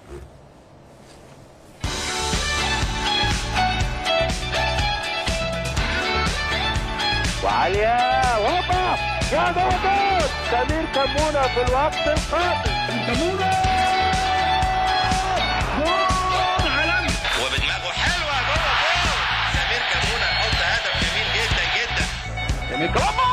وعالية وهوبا يا ضربات سمير كمونة في الوقت القاتل كمونة جول عالمي وبدماغه حلوه جوه جول سمير كمونه يحط هدف جميل جدا جدا سمير كمونة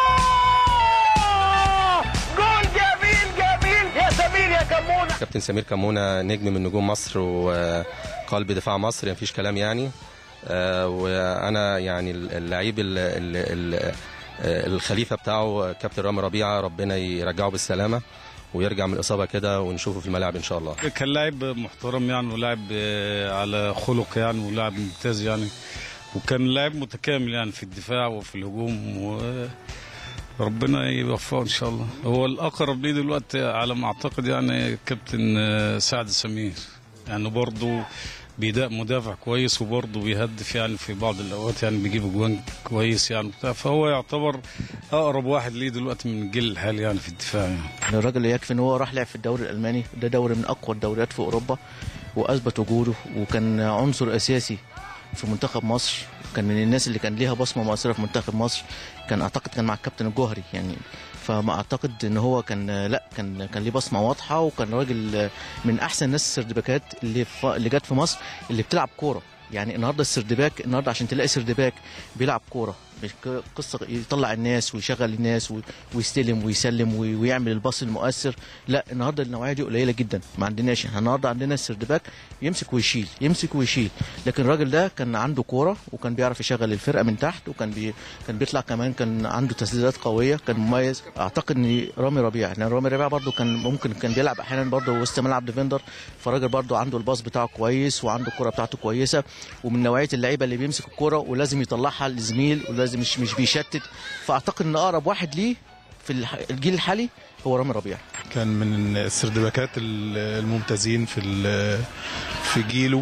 جول جميل جميل يا سمير يا كمونة كابتن سمير كمونة نجم من نجوم مصر وقلب دفاع مصر مفيش كلام يعني آه، وانا يعني اللعيب ال- ال- ال- الخليفه بتاعه كابتن رامي ربيعه ربنا يرجعه بالسلامه ويرجع من الاصابه كده ونشوفه في الملاعب ان شاء الله كان لاعب محترم يعني ولاعب آه، على خلق يعني ولاعب ممتاز يعني وكان لاعب متكامل يعني في الدفاع وفي الهجوم وربنا يوفقه ان شاء الله هو الاقرب ليه دلوقتي على ما اعتقد يعني كابتن آه، سعد سمير يعني برضه بيداء مدافع كويس وبرضه بيهدف يعني في بعض الاوقات يعني بيجيب اجوان كويس يعني بتاع فهو يعتبر اقرب واحد ليه دلوقتي من الجيل الحالي يعني في الدفاع يعني الراجل يكفي ان هو راح لعب في الدوري الالماني ده دوري من اقوى الدوريات في اوروبا واثبت وجوده وكان عنصر اساسي في منتخب مصر كان من الناس اللي كان ليها بصمه مؤثره في منتخب مصر كان اعتقد كان مع الكابتن الجوهري يعني فما اعتقد ان هو كان لا كان كان ليه بصمه واضحه وكان راجل من احسن الناس السردباكات اللي ف... اللي جت في مصر اللي بتلعب كوره يعني النهارده السردباك النهارده عشان تلاقي سردباك بيلعب كوره مش ك- قصه يطلع الناس ويشغل الناس و- ويستلم ويسلم وي- ويعمل الباص المؤثر لا النهارده النوعيه دي قليله جدا ما عندناش احنا النهارده عندنا السردباك يمسك ويشيل يمسك ويشيل لكن الراجل ده كان عنده كوره وكان بيعرف يشغل الفرقه من تحت وكان بي كان بيطلع كمان كان عنده تسديدات قويه كان مميز اعتقد ان رامي ربيع لان رامي ربيع برده كان ممكن كان بيلعب احيانا برده وسط ملعب ديفندر فالراجل برده عنده الباص بتاعه كويس وعنده الكوره بتاعته كويسه ومن نوعيه اللعيبه اللي بيمسك الكوره ولازم يطلعها لزميل ولازم مش مش بيشتت فاعتقد ان اقرب واحد ليه في الح- الجيل الحالي هو رامي ربيع كان من السردباكات ال- الممتازين في ال- في جيله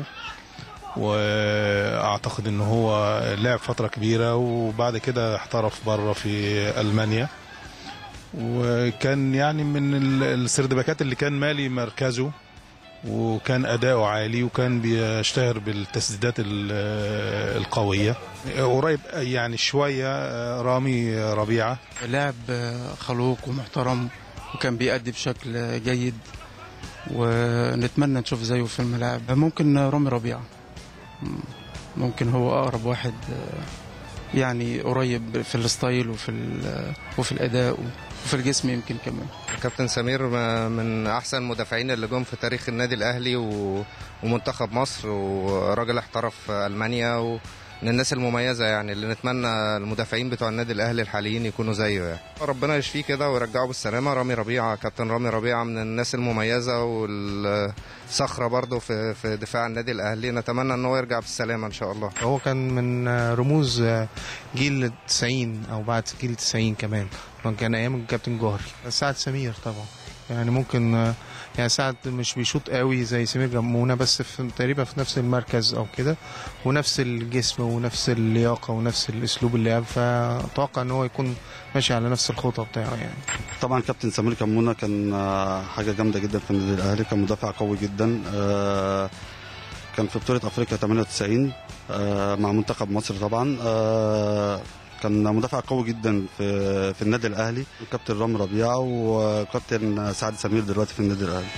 واعتقد ان هو لعب فتره كبيره وبعد كده احترف بره في المانيا وكان يعني من ال- السردباكات اللي كان مالي مركزه وكان اداؤه عالي وكان بيشتهر بالتسديدات ال- القويه قريب يعني شويه رامي ربيعه لاعب خلوق ومحترم وكان بيأدي بشكل جيد ونتمنى نشوف زيه في الملاعب ممكن رامي ربيعة ممكن هو أقرب واحد يعني قريب في الستايل وفي ال- وفي الأداء وفي الجسم يمكن كمان كابتن سمير من احسن المدافعين اللي جم في تاريخ النادي الاهلي و- ومنتخب مصر وراجل احترف في المانيا ومن الناس المميزه يعني اللي نتمنى المدافعين بتوع النادي الاهلي الحاليين يكونوا زيه يعني ربنا يشفيه كده ويرجعه بالسلامه رامي ربيعه كابتن رامي ربيعه من الناس المميزه والصخره برضه في في دفاع النادي الاهلي نتمنى ان هو يرجع بالسلامه ان شاء الله هو كان من رموز جيل 90 او بعد جيل 90 كمان كان ايام الكابتن جوهري سعد سمير طبعا يعني ممكن يعني سعد مش بيشوط قوي زي سمير جمونه بس في تقريبا في نفس المركز او كده ونفس الجسم ونفس اللياقه ونفس الاسلوب اللعب فاتوقع ان هو يكون ماشي على نفس الخطه بتاعه يعني طبعا كابتن سمير كمونه كان آه، حاجه جامده جدا في النادي الاهلي كان مدافع قوي جدا آه، كان في بطوله افريقيا 98 آه، مع منتخب مصر طبعا آه، كان مدافع قوي جدا في في النادي الاهلي كابتن رامي ربيعه وكابتن سعد سمير دلوقتي في النادي الاهلي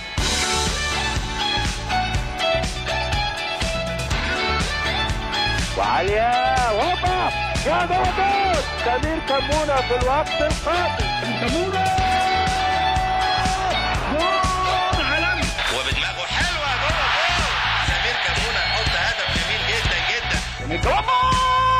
وعليا هوبا يا جول سمير كمونه في الوقت القاتل كمونه جول عالمي وبدماغه حلوه جوه جول سمير كمونه يحط هدف جميل جدا جدا هوبا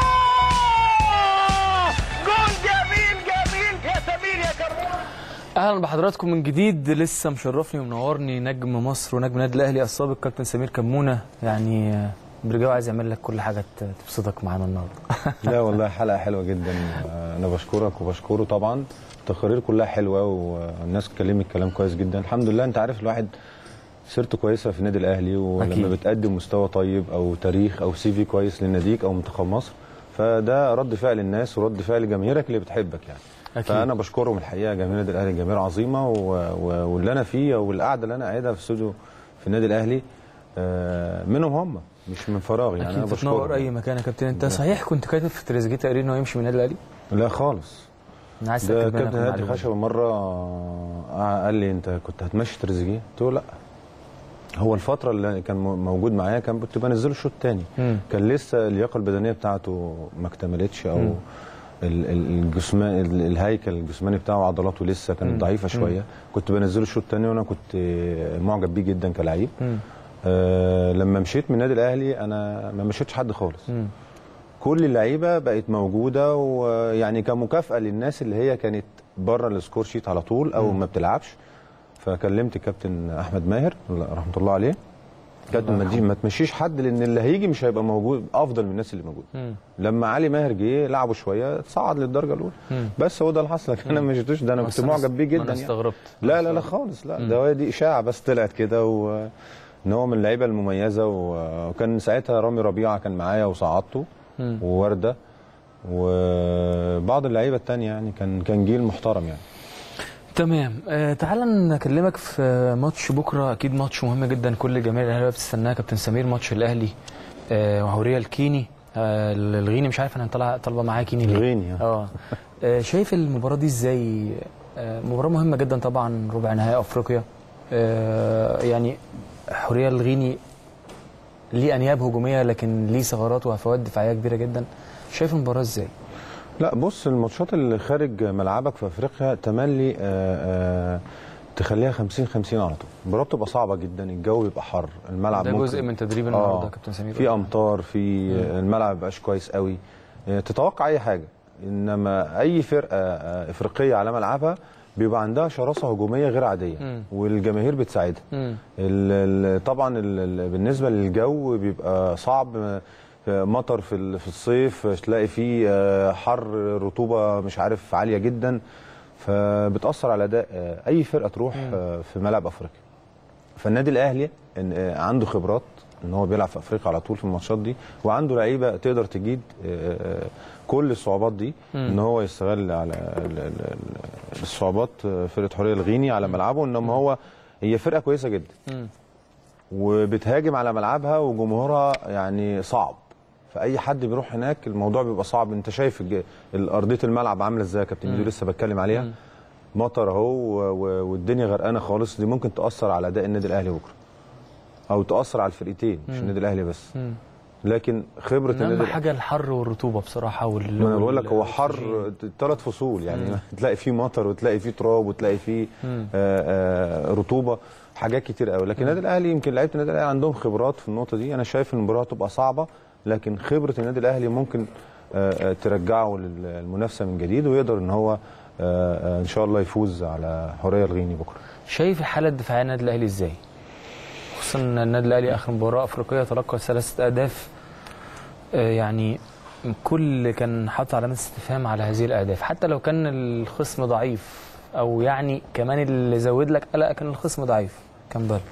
جول جميل جميل يا سمير يا كمونه اهلا بحضراتكم من جديد لسه مشرفني ومنورني نجم مصر ونجم النادي الاهلي السابق كابتن سمير كمونه يعني آه، برجاوي عايز يعمل لك كل حاجه ت- تبسطك معانا النهارده لا والله حلقه حلوه جدا انا بشكرك وبشكره طبعا التقارير كلها حلوه والناس اتكلمت كلام كويس جدا الحمد لله انت عارف الواحد سيرته كويسه في النادي الاهلي ولما أكيد. بتقدم مستوى طيب او تاريخ او سي في كويس لناديك او منتخب مصر فده رد فعل الناس ورد فعل جماهيرك اللي بتحبك يعني أكيد. فانا بشكرهم الحقيقه جماهير النادي الاهلي جماهير عظيمه و... و... واللي انا فيه والقعده اللي انا قاعدها في استوديو في النادي الاهلي آه، منهم هم مش من فراغ يعني انا اكيد تتنور بشكرهم اي مكان يا كابتن انت صحيح كنت كاتب في تريزيجيه تقرير انه يمشي من النادي الاهلي لا خالص انا عايز ده اتاكد منك كابتن من هادي المعلومة دي. خشبه مره آه، قال لي انت كنت هتمشي تريزيجيه قلت له لا هو الفتره اللي كان مو- موجود معايا كان كنت بنزله الشوط الثاني مم. كان لسه اللياقه البدنيه بتاعته ما اكتملتش او مم. ال- ال- الجسمان ال- الهيكل الجسماني بتاعه عضلاته لسه مم. كانت ضعيفه شويه كنت بنزله الشوط الثاني وانا كنت آه، معجب بيه جدا كلاعب مم. آه لما مشيت من النادي الاهلي انا ما مشيتش حد خالص مم. كل اللعيبه بقت موجوده ويعني كمكافاه للناس اللي هي كانت بره السكور شيت على طول او ما بتلعبش فكلمت الكابتن احمد ماهر رحمه الله عليه كابتن ما تجي- ما تمشيش حد لان اللي هيجي مش هيبقى موجود افضل من الناس اللي موجوده مم. لما علي ماهر جه لعبه شويه صعد للدرجه الاولى مم. بس هو ده اللي حصل لكن انا ما مشيتوش ده انا بس كنت أنا معجب بيه ما جدا انا يعني. استغربت لا لا لا خالص لا مم. ده هي دي اشاعه بس طلعت كده و ان هو من اللعيبه المميزه و- وكان ساعتها رامي ربيعه كان معايا وصعدته مم. وورده وبعض اللعيبه التانية يعني كان كان جيل محترم يعني تمام آه تعال نكلمك في ماتش بكره اكيد ماتش مهم جدا كل جماهير الاهلي بتستناه كابتن سمير ماتش الاهلي آه وهوريا الكيني آه الغيني مش عارف انا طالع طالبه معاه كيني ليه الغيني، آه. اه آه، شايف المباراه دي ازاي آه مباراه مهمه جدا طبعا ربع نهائي افريقيا آه يعني حوريه الغيني ليه انياب هجوميه لكن ليه ثغرات وهفوات دفاعيه كبيره جدا شايف المباراه ازاي لا بص الماتشات اللي خارج ملعبك في افريقيا تملي آه آه تخليها 50 50 على طول المباراه بتبقى صعبه جدا الجو بيبقى حر الملعب ده ممكن جزء من تدريب النهارده يا كابتن سمير في امطار في الملعب مبقاش كويس قوي آه، تتوقع اي حاجه انما اي فرقه آه، افريقيه على ملعبها بيبقى عندها شراسه هجوميه غير عاديه مم. والجماهير بتساعدها مم. ال- ال- طبعا ال- ال- بالنسبه للجو بيبقى صعب آه، مطر في ال- في الصيف تلاقي فيه آه، حر رطوبه مش عارف عاليه جدا فبتاثر على اداء آه، اي فرقه تروح آه، في ملعب افريقيا فالنادي الاهلي إن- آه، عنده خبرات ان هو بيلعب في افريقيا على طول في الماتشات دي وعنده لعيبه تقدر تجيد آه، آه، كل الصعوبات دي مم. ان هو يستغل على ال- ال- ال- الصعوبات آه، فرقه حريه الغيني على ملعبه انما هو هي فرقه كويسه جدا مم. وبتهاجم على ملعبها وجمهورها يعني صعب فاي حد بيروح هناك الموضوع بيبقى صعب انت شايف الج- ارضيه الملعب عامله ازاي يا كابتن مم. ميدو لسه بتكلم عليها مم. مطر اهو و- و- والدنيا غرقانه خالص دي ممكن تاثر على اداء النادي الاهلي بكره او تاثر على الفرقتين مش مم. النادي الاهلي بس مم. لكن خبره النادي اهم الأهلي حاجه الحر والرطوبه بصراحه وال ما انا بقول لك هو والأكسجين. حر ثلاث فصول يعني مم. تلاقي فيه مطر وتلاقي فيه تراب وتلاقي فيه مم. آه آه رطوبه حاجات كتير قوي لكن النادي الاهلي يمكن لعيبه النادي الاهلي عندهم خبرات في النقطه دي انا شايف ان المباراه هتبقى صعبه لكن خبره النادي الاهلي ممكن آه آه ترجعه للمنافسه من جديد ويقدر ان هو آه آه ان شاء الله يفوز على حوريه الغيني بكره شايف الحاله الدفاعيه النادي الاهلي ازاي؟ خصوصا ان النادي الاهلي اخر مباراه افريقيه تلقى ثلاثه اهداف آه، يعني كل كان حاطط علامه استفهام على هذه الاهداف حتى لو كان الخصم ضعيف او يعني كمان اللي زود لك قلق كان الخصم ضعيف كان بال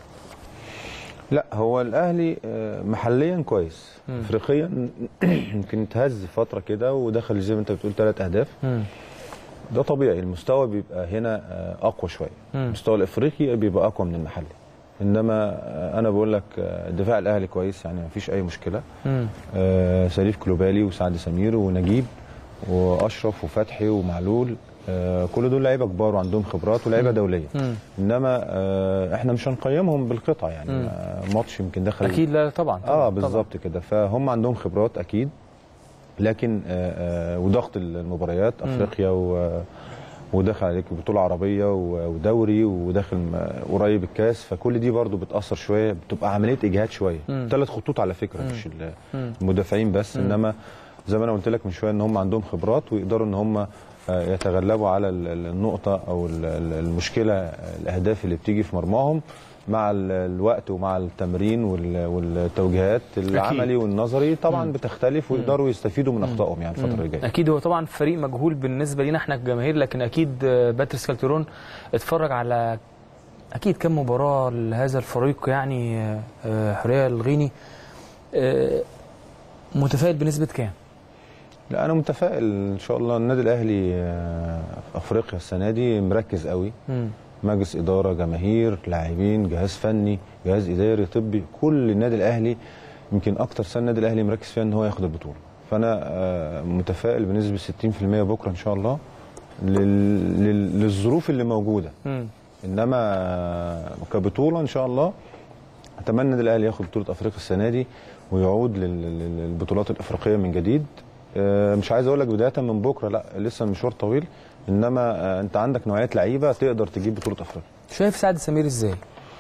لا هو الاهلي آه، محليا كويس مم. افريقيا يمكن اتهز فتره كده ودخل زي ما انت بتقول ثلاث اهداف ده طبيعي المستوى بيبقى هنا آه، اقوى شويه مم. المستوى الافريقي بيبقى اقوى من المحلي انما آه، انا بقول لك آه، دفاع الاهلي كويس يعني مفيش اي مشكله مم. آه، سليف كلوبالي وسعد سمير ونجيب واشرف وفتحي ومعلول آه، كل دول لعيبه كبار وعندهم خبرات ولاعيبه دوليه مم. انما آه، احنا مش هنقيمهم بالقطع يعني مم. آه، ماتش يمكن دخل اكيد لا طبعا, طبعا اه بالظبط كده فهم عندهم خبرات اكيد لكن آه آه وضغط المباريات مم. افريقيا و ودخل عليك بطوله عربيه و- ودوري وداخل م- قريب الكاس فكل دي برضو بتاثر شويه بتبقى عمليه اجهاد شويه مم. ثلاث خطوط على فكره مم. مش ال- مم. المدافعين بس مم. انما زي ما انا قلت لك من شويه ان هم عندهم خبرات ويقدروا ان هم آه، يتغلبوا على ال- ال- النقطه او ال- ال- المشكله آه، الاهداف اللي بتيجي في مرماهم مع ال- الوقت ومع التمرين وال- والتوجيهات العملي والنظري طبعا مم. بتختلف ويقدروا يستفيدوا من اخطائهم يعني الفتره اللي جايه اكيد هو طبعا فريق مجهول بالنسبه لينا احنا كجماهير لكن اكيد آه، باتريس كالتيرون اتفرج على اكيد كم مباراه لهذا الفريق يعني آه، آه، حوريه الغيني آه، متفائل بنسبه كام؟ لا انا متفائل ان شاء الله النادي الاهلي آه، في افريقيا السنه دي مركز قوي مم. مجلس اداره جماهير لاعبين جهاز فني جهاز اداري طبي كل النادي الاهلي يمكن اكتر سنه النادي الاهلي مركز فيها ان هو ياخد البطوله فانا آه، متفائل بنسبه 60% بكره ان شاء الله لل- لل- للظروف اللي موجوده مم. انما آه، كبطوله ان شاء الله اتمنى النادي الاهلي ياخد بطوله افريقيا السنه دي ويعود لل- لل- للبطولات الافريقيه من جديد آه، مش عايز اقول لك بدايه من بكره لا لسه المشوار طويل انما آه، انت عندك نوعيه لعيبه تقدر تجيب بطوله افريقيا شايف سعد سمير ازاي؟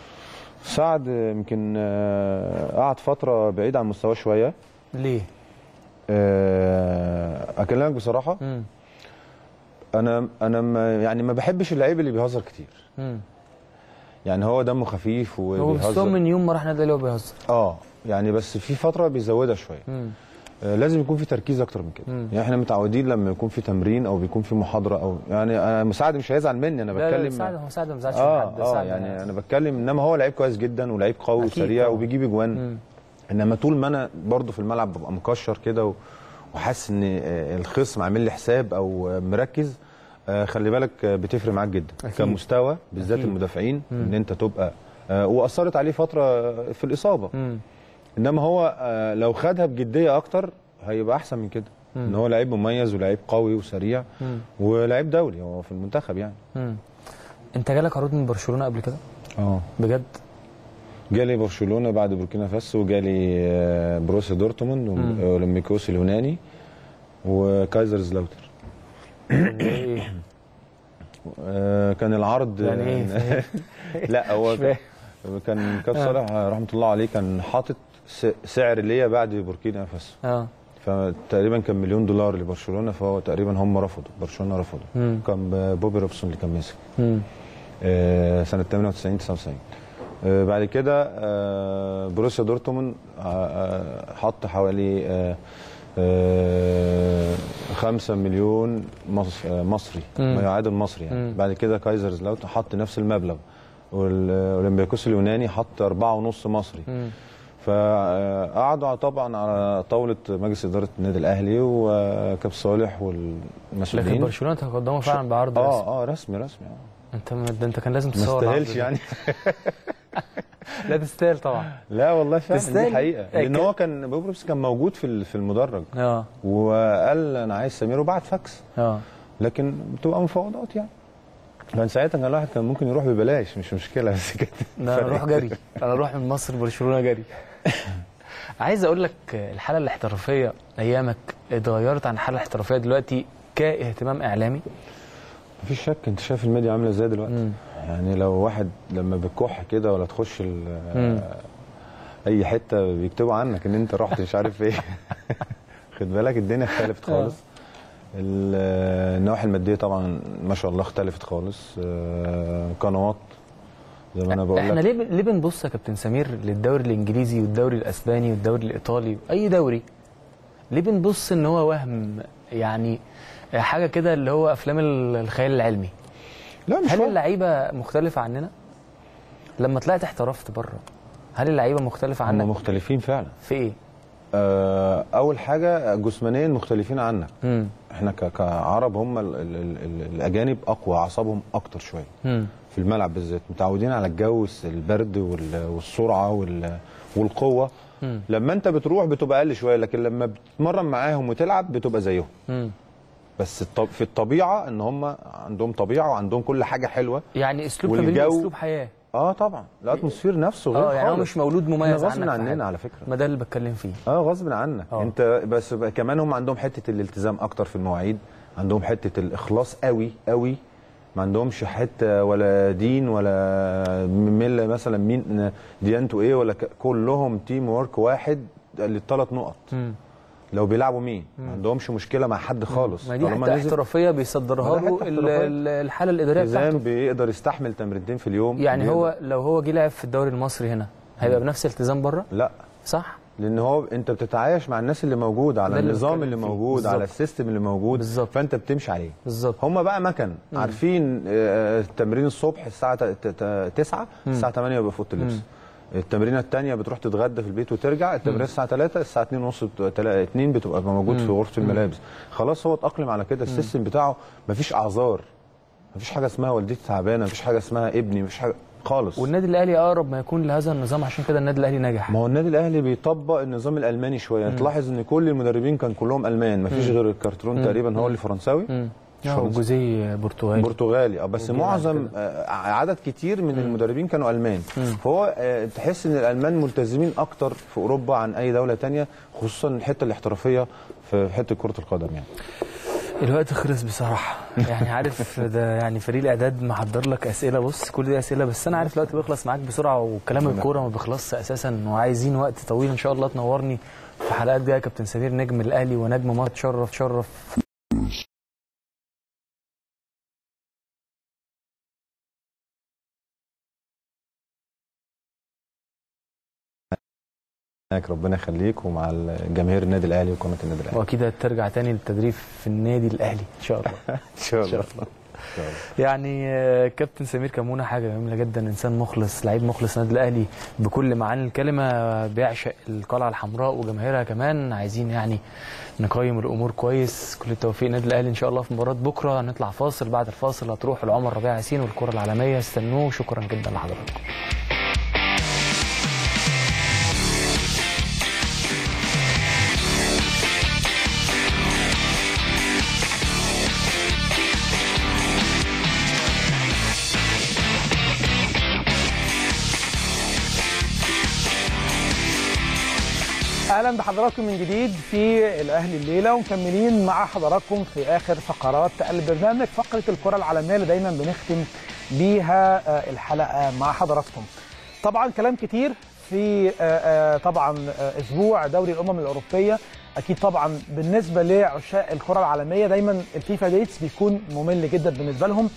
سعد آه، يمكن آه، قعد فتره بعيد عن مستواه شويه ليه؟ آه، اكلمك بصراحه مم. انا انا ما يعني ما بحبش اللعيب اللي بيهزر كتير مم. يعني هو دمه خفيف هو مستوى وبيهزر من يوم ما راح النادي الاهلي وهو بيهزر اه يعني بس في فتره بيزودها شويه مم. آه، لازم يكون في تركيز اكتر من كده مم. يعني احنا متعودين لما يكون في تمرين او بيكون في محاضره او يعني انا مساعد مش هيزعل مني انا لا لا بتكلم سعد هو سعد ما بيزعلش من اه حد اه سعد يعني انا بتكلم انما هو لعيب كويس جدا ولعيب قوي أكيد وسريع طبعا. وبيجيب اجوان مم. انما طول ما انا برضو في الملعب ببقى مكشر كده و- وحاسس ان آه، الخصم عامل لي حساب او آه، مركز آه، خلي بالك آه، بتفرق معاك جدا أكيد. كمستوى بالذات أكيد. المدافعين مم. ان انت تبقى آه، واثرت عليه فتره في الاصابه مم. انما هو آه، لو خدها بجديه اكتر هيبقى احسن من كده مم. ان هو لعيب مميز ولعيب قوي وسريع مم. ولعيب دولي هو في المنتخب يعني مم. انت جالك عروض من برشلونه قبل كده اه بجد جالي برشلونه بعد بوركينا فاسو وجالي آه، بروسيا دورتموند مم. واولمبيكوس اليوناني وكايزرز لاوتر ايه آه، كان العرض يعني ايه فاهم؟ لا هو مش فاهم. كان كابتن آه. صالح رحمه الله عليه كان حاطط س- سعر ليا بعد بوركينا فاسو اه فتقريبا كان مليون دولار لبرشلونه فهو تقريبا هم رفضوا برشلونه رفضوا مم. كان بوبي روبسون اللي كان ماسك مم. آه، سنه 98 99 آه، بعد كده آه، بروسيا دورتموند آه، آه، حط حوالي آه، آه، خمسة مليون مص- آه، مصري مم. ما يعادل مصري يعني مم. بعد كده كايزرز لاوت حط نفس المبلغ والاولمبياكوس اليوناني حط أربعة ونص مصري مم. فقعدوا طبعا على طاوله مجلس اداره النادي الاهلي وكاب صالح والمسؤولين لكن برشلونه تقدموا فعلا بعرض رسمي اه اه رسمي رسمي اه انت ما ده انت كان لازم ما تصور العرض استاهلش ده. يعني لا تستاهل طبعا لا والله فعلا تستاهل. دي حقيقه آه، لان كان- هو كان بوبروس كان موجود في ال- في المدرج اه وقال انا عايز سمير وبعت فاكس اه لكن بتبقى مفاوضات يعني كان ساعتها كان الواحد كان ممكن يروح ببلاش مش مشكله بس كده ده انا اروح جري انا اروح من مصر برشلونه جري عايز اقول لك الحاله الاحترافيه ايامك اتغيرت عن الحاله الاحترافيه دلوقتي كاهتمام اعلامي مفيش شك انت شايف الميديا عامله ازاي دلوقتي مم. يعني لو واحد لما بتكح كده ولا تخش ال- مم. اي حته بيكتبوا عنك ان انت رحت مش عارف ايه خد بالك الدنيا اختلفت خالص ال- النواحي الماديه طبعا ما شاء الله اختلفت خالص آه، قنوات زي ما انا بقول احنا لك ليه ليه بنبص يا كابتن سمير للدوري الانجليزي والدوري الاسباني والدوري الايطالي واي دوري ليه بنبص ان هو وهم يعني حاجه كده اللي هو افلام ال- الخيال العلمي لا مش هل وهم. اللعيبه مختلفه عننا لما طلعت احترفت بره هل اللعيبه مختلفه هم عنك مختلفين فعلا في ايه آه، اول حاجه جسمانيا مختلفين عنك امم احنا ك- كعرب هم ال ال ال ال الاجانب اقوى اعصابهم اكتر شويه امم في الملعب بالذات متعودين على الجو الس- البرد وال- والسرعه وال- والقوه مم. لما انت بتروح بتبقى اقل شويه لكن لما بتتمرن معاهم وتلعب بتبقى زيهم امم بس الط- في الطبيعه ان هم عندهم طبيعه وعندهم كل حاجه حلوه يعني اسلوب كامل والجو- اسلوب حياه اه طبعا الاتموسفير نفسه غير اه يعني هو خالص. مش مولود مميز إحنا غصب عنك في عننا حاجة. على فكره ما ده اللي بتكلم فيه اه غصب عنك آه. انت بس بقى كمان هم عندهم حته الالتزام اكتر في المواعيد عندهم حته الاخلاص قوي قوي ما عندهمش حته ولا دين ولا مله مثلا مين ديانته ايه ولا ك- كلهم تيم ورك واحد للثلاث نقط مم. لو بيلعبوا مين مم. ما عندهمش مشكله مع حد خالص ما دي طالما حته نزل احترافيه بيصدرها ما ده له حتة ال- احترافية. ال- الحاله الاداريه التزام بتاعته بيقدر يستحمل تمرينتين في اليوم يعني بيقدر. هو لو هو جه لعب في الدوري المصري هنا هيبقى بنفس التزام بره لا صح لان هو انت بتتعايش مع الناس اللي موجوده على ده اللي النظام بتكلم اللي فيه. موجود بالظبط. على السيستم اللي موجود بالظبط. فانت بتمشي عليه بالظبط هم بقى مكن عارفين آه، التمرين الصبح الساعه 9 الساعه 8 بيبقى في اوضه اللبس التمرينه الثانيه بتروح تتغدى في البيت وترجع التمرين الساعه 3 الساعه 2 ونص 2 بتبقى موجود في غرفه الملابس خلاص هو اتاقلم على كده السيستم بتاعه مفيش اعذار مفيش حاجه اسمها والدتي تعبانه مفيش حاجه اسمها ابني مفيش حاجه خالص والنادي الاهلي اقرب ما يكون لهذا النظام عشان كده النادي الاهلي نجح ما هو النادي الاهلي بيطبق النظام الالماني شويه تلاحظ ان كل المدربين كان كلهم المان مفيش غير الكارترون تقريبا هو اللي فرنساوي امم مش فرنسي. وجوزيه برتغالي برتغالي اه بس وجيل معظم بعد آه، عدد كتير من المدربين كانوا المان فهو آه، تحس ان الالمان ملتزمين اكتر في اوروبا عن اي دوله تانية خصوصا الحته الاحترافيه في حته كره القدم يعني الوقت خلص بصراحه يعني عارف ده يعني فريق الاعداد محضر لك اسئله بص كل دي اسئله بس انا عارف الوقت بيخلص معاك بسرعه وكلام الكوره ما بيخلصش اساسا وعايزين وقت طويل ان شاء الله تنورني في حلقات جايه كابتن سمير نجم الاهلي ونجم مصر تشرف تشرف هناك ربنا يخليك ومع الجماهير النادي الاهلي وقناه النادي الاهلي واكيد هترجع تاني للتدريب في النادي الاهلي ان شاء الله ان شاء الله يعني آه، كابتن سمير كمونه حاجه جميله جدا انسان مخلص لعيب مخلص النادي الاهلي بكل معاني الكلمه بيعشق القلعه الحمراء وجماهيرها كمان عايزين يعني نقيم الامور كويس كل التوفيق النادي الاهلي ان شاء الله في مباراه بكره هنطلع فاصل بعد الفاصل هتروح لعمر ربيع ياسين والكره العالميه استنوه شكرا جدا لحضراتكم اهلا بحضراتكم من جديد في الاهلي الليله ومكملين مع حضراتكم في اخر فقرات البرنامج فقره الكره العالميه اللي دايما بنختم بيها آه، الحلقه مع حضراتكم. طبعا كلام كتير في آه، آه، طبعا آه، اسبوع دوري الامم الاوروبيه اكيد طبعا بالنسبه لعشاق الكره العالميه دايما الفيفا ديتس بيكون ممل جدا بالنسبه لهم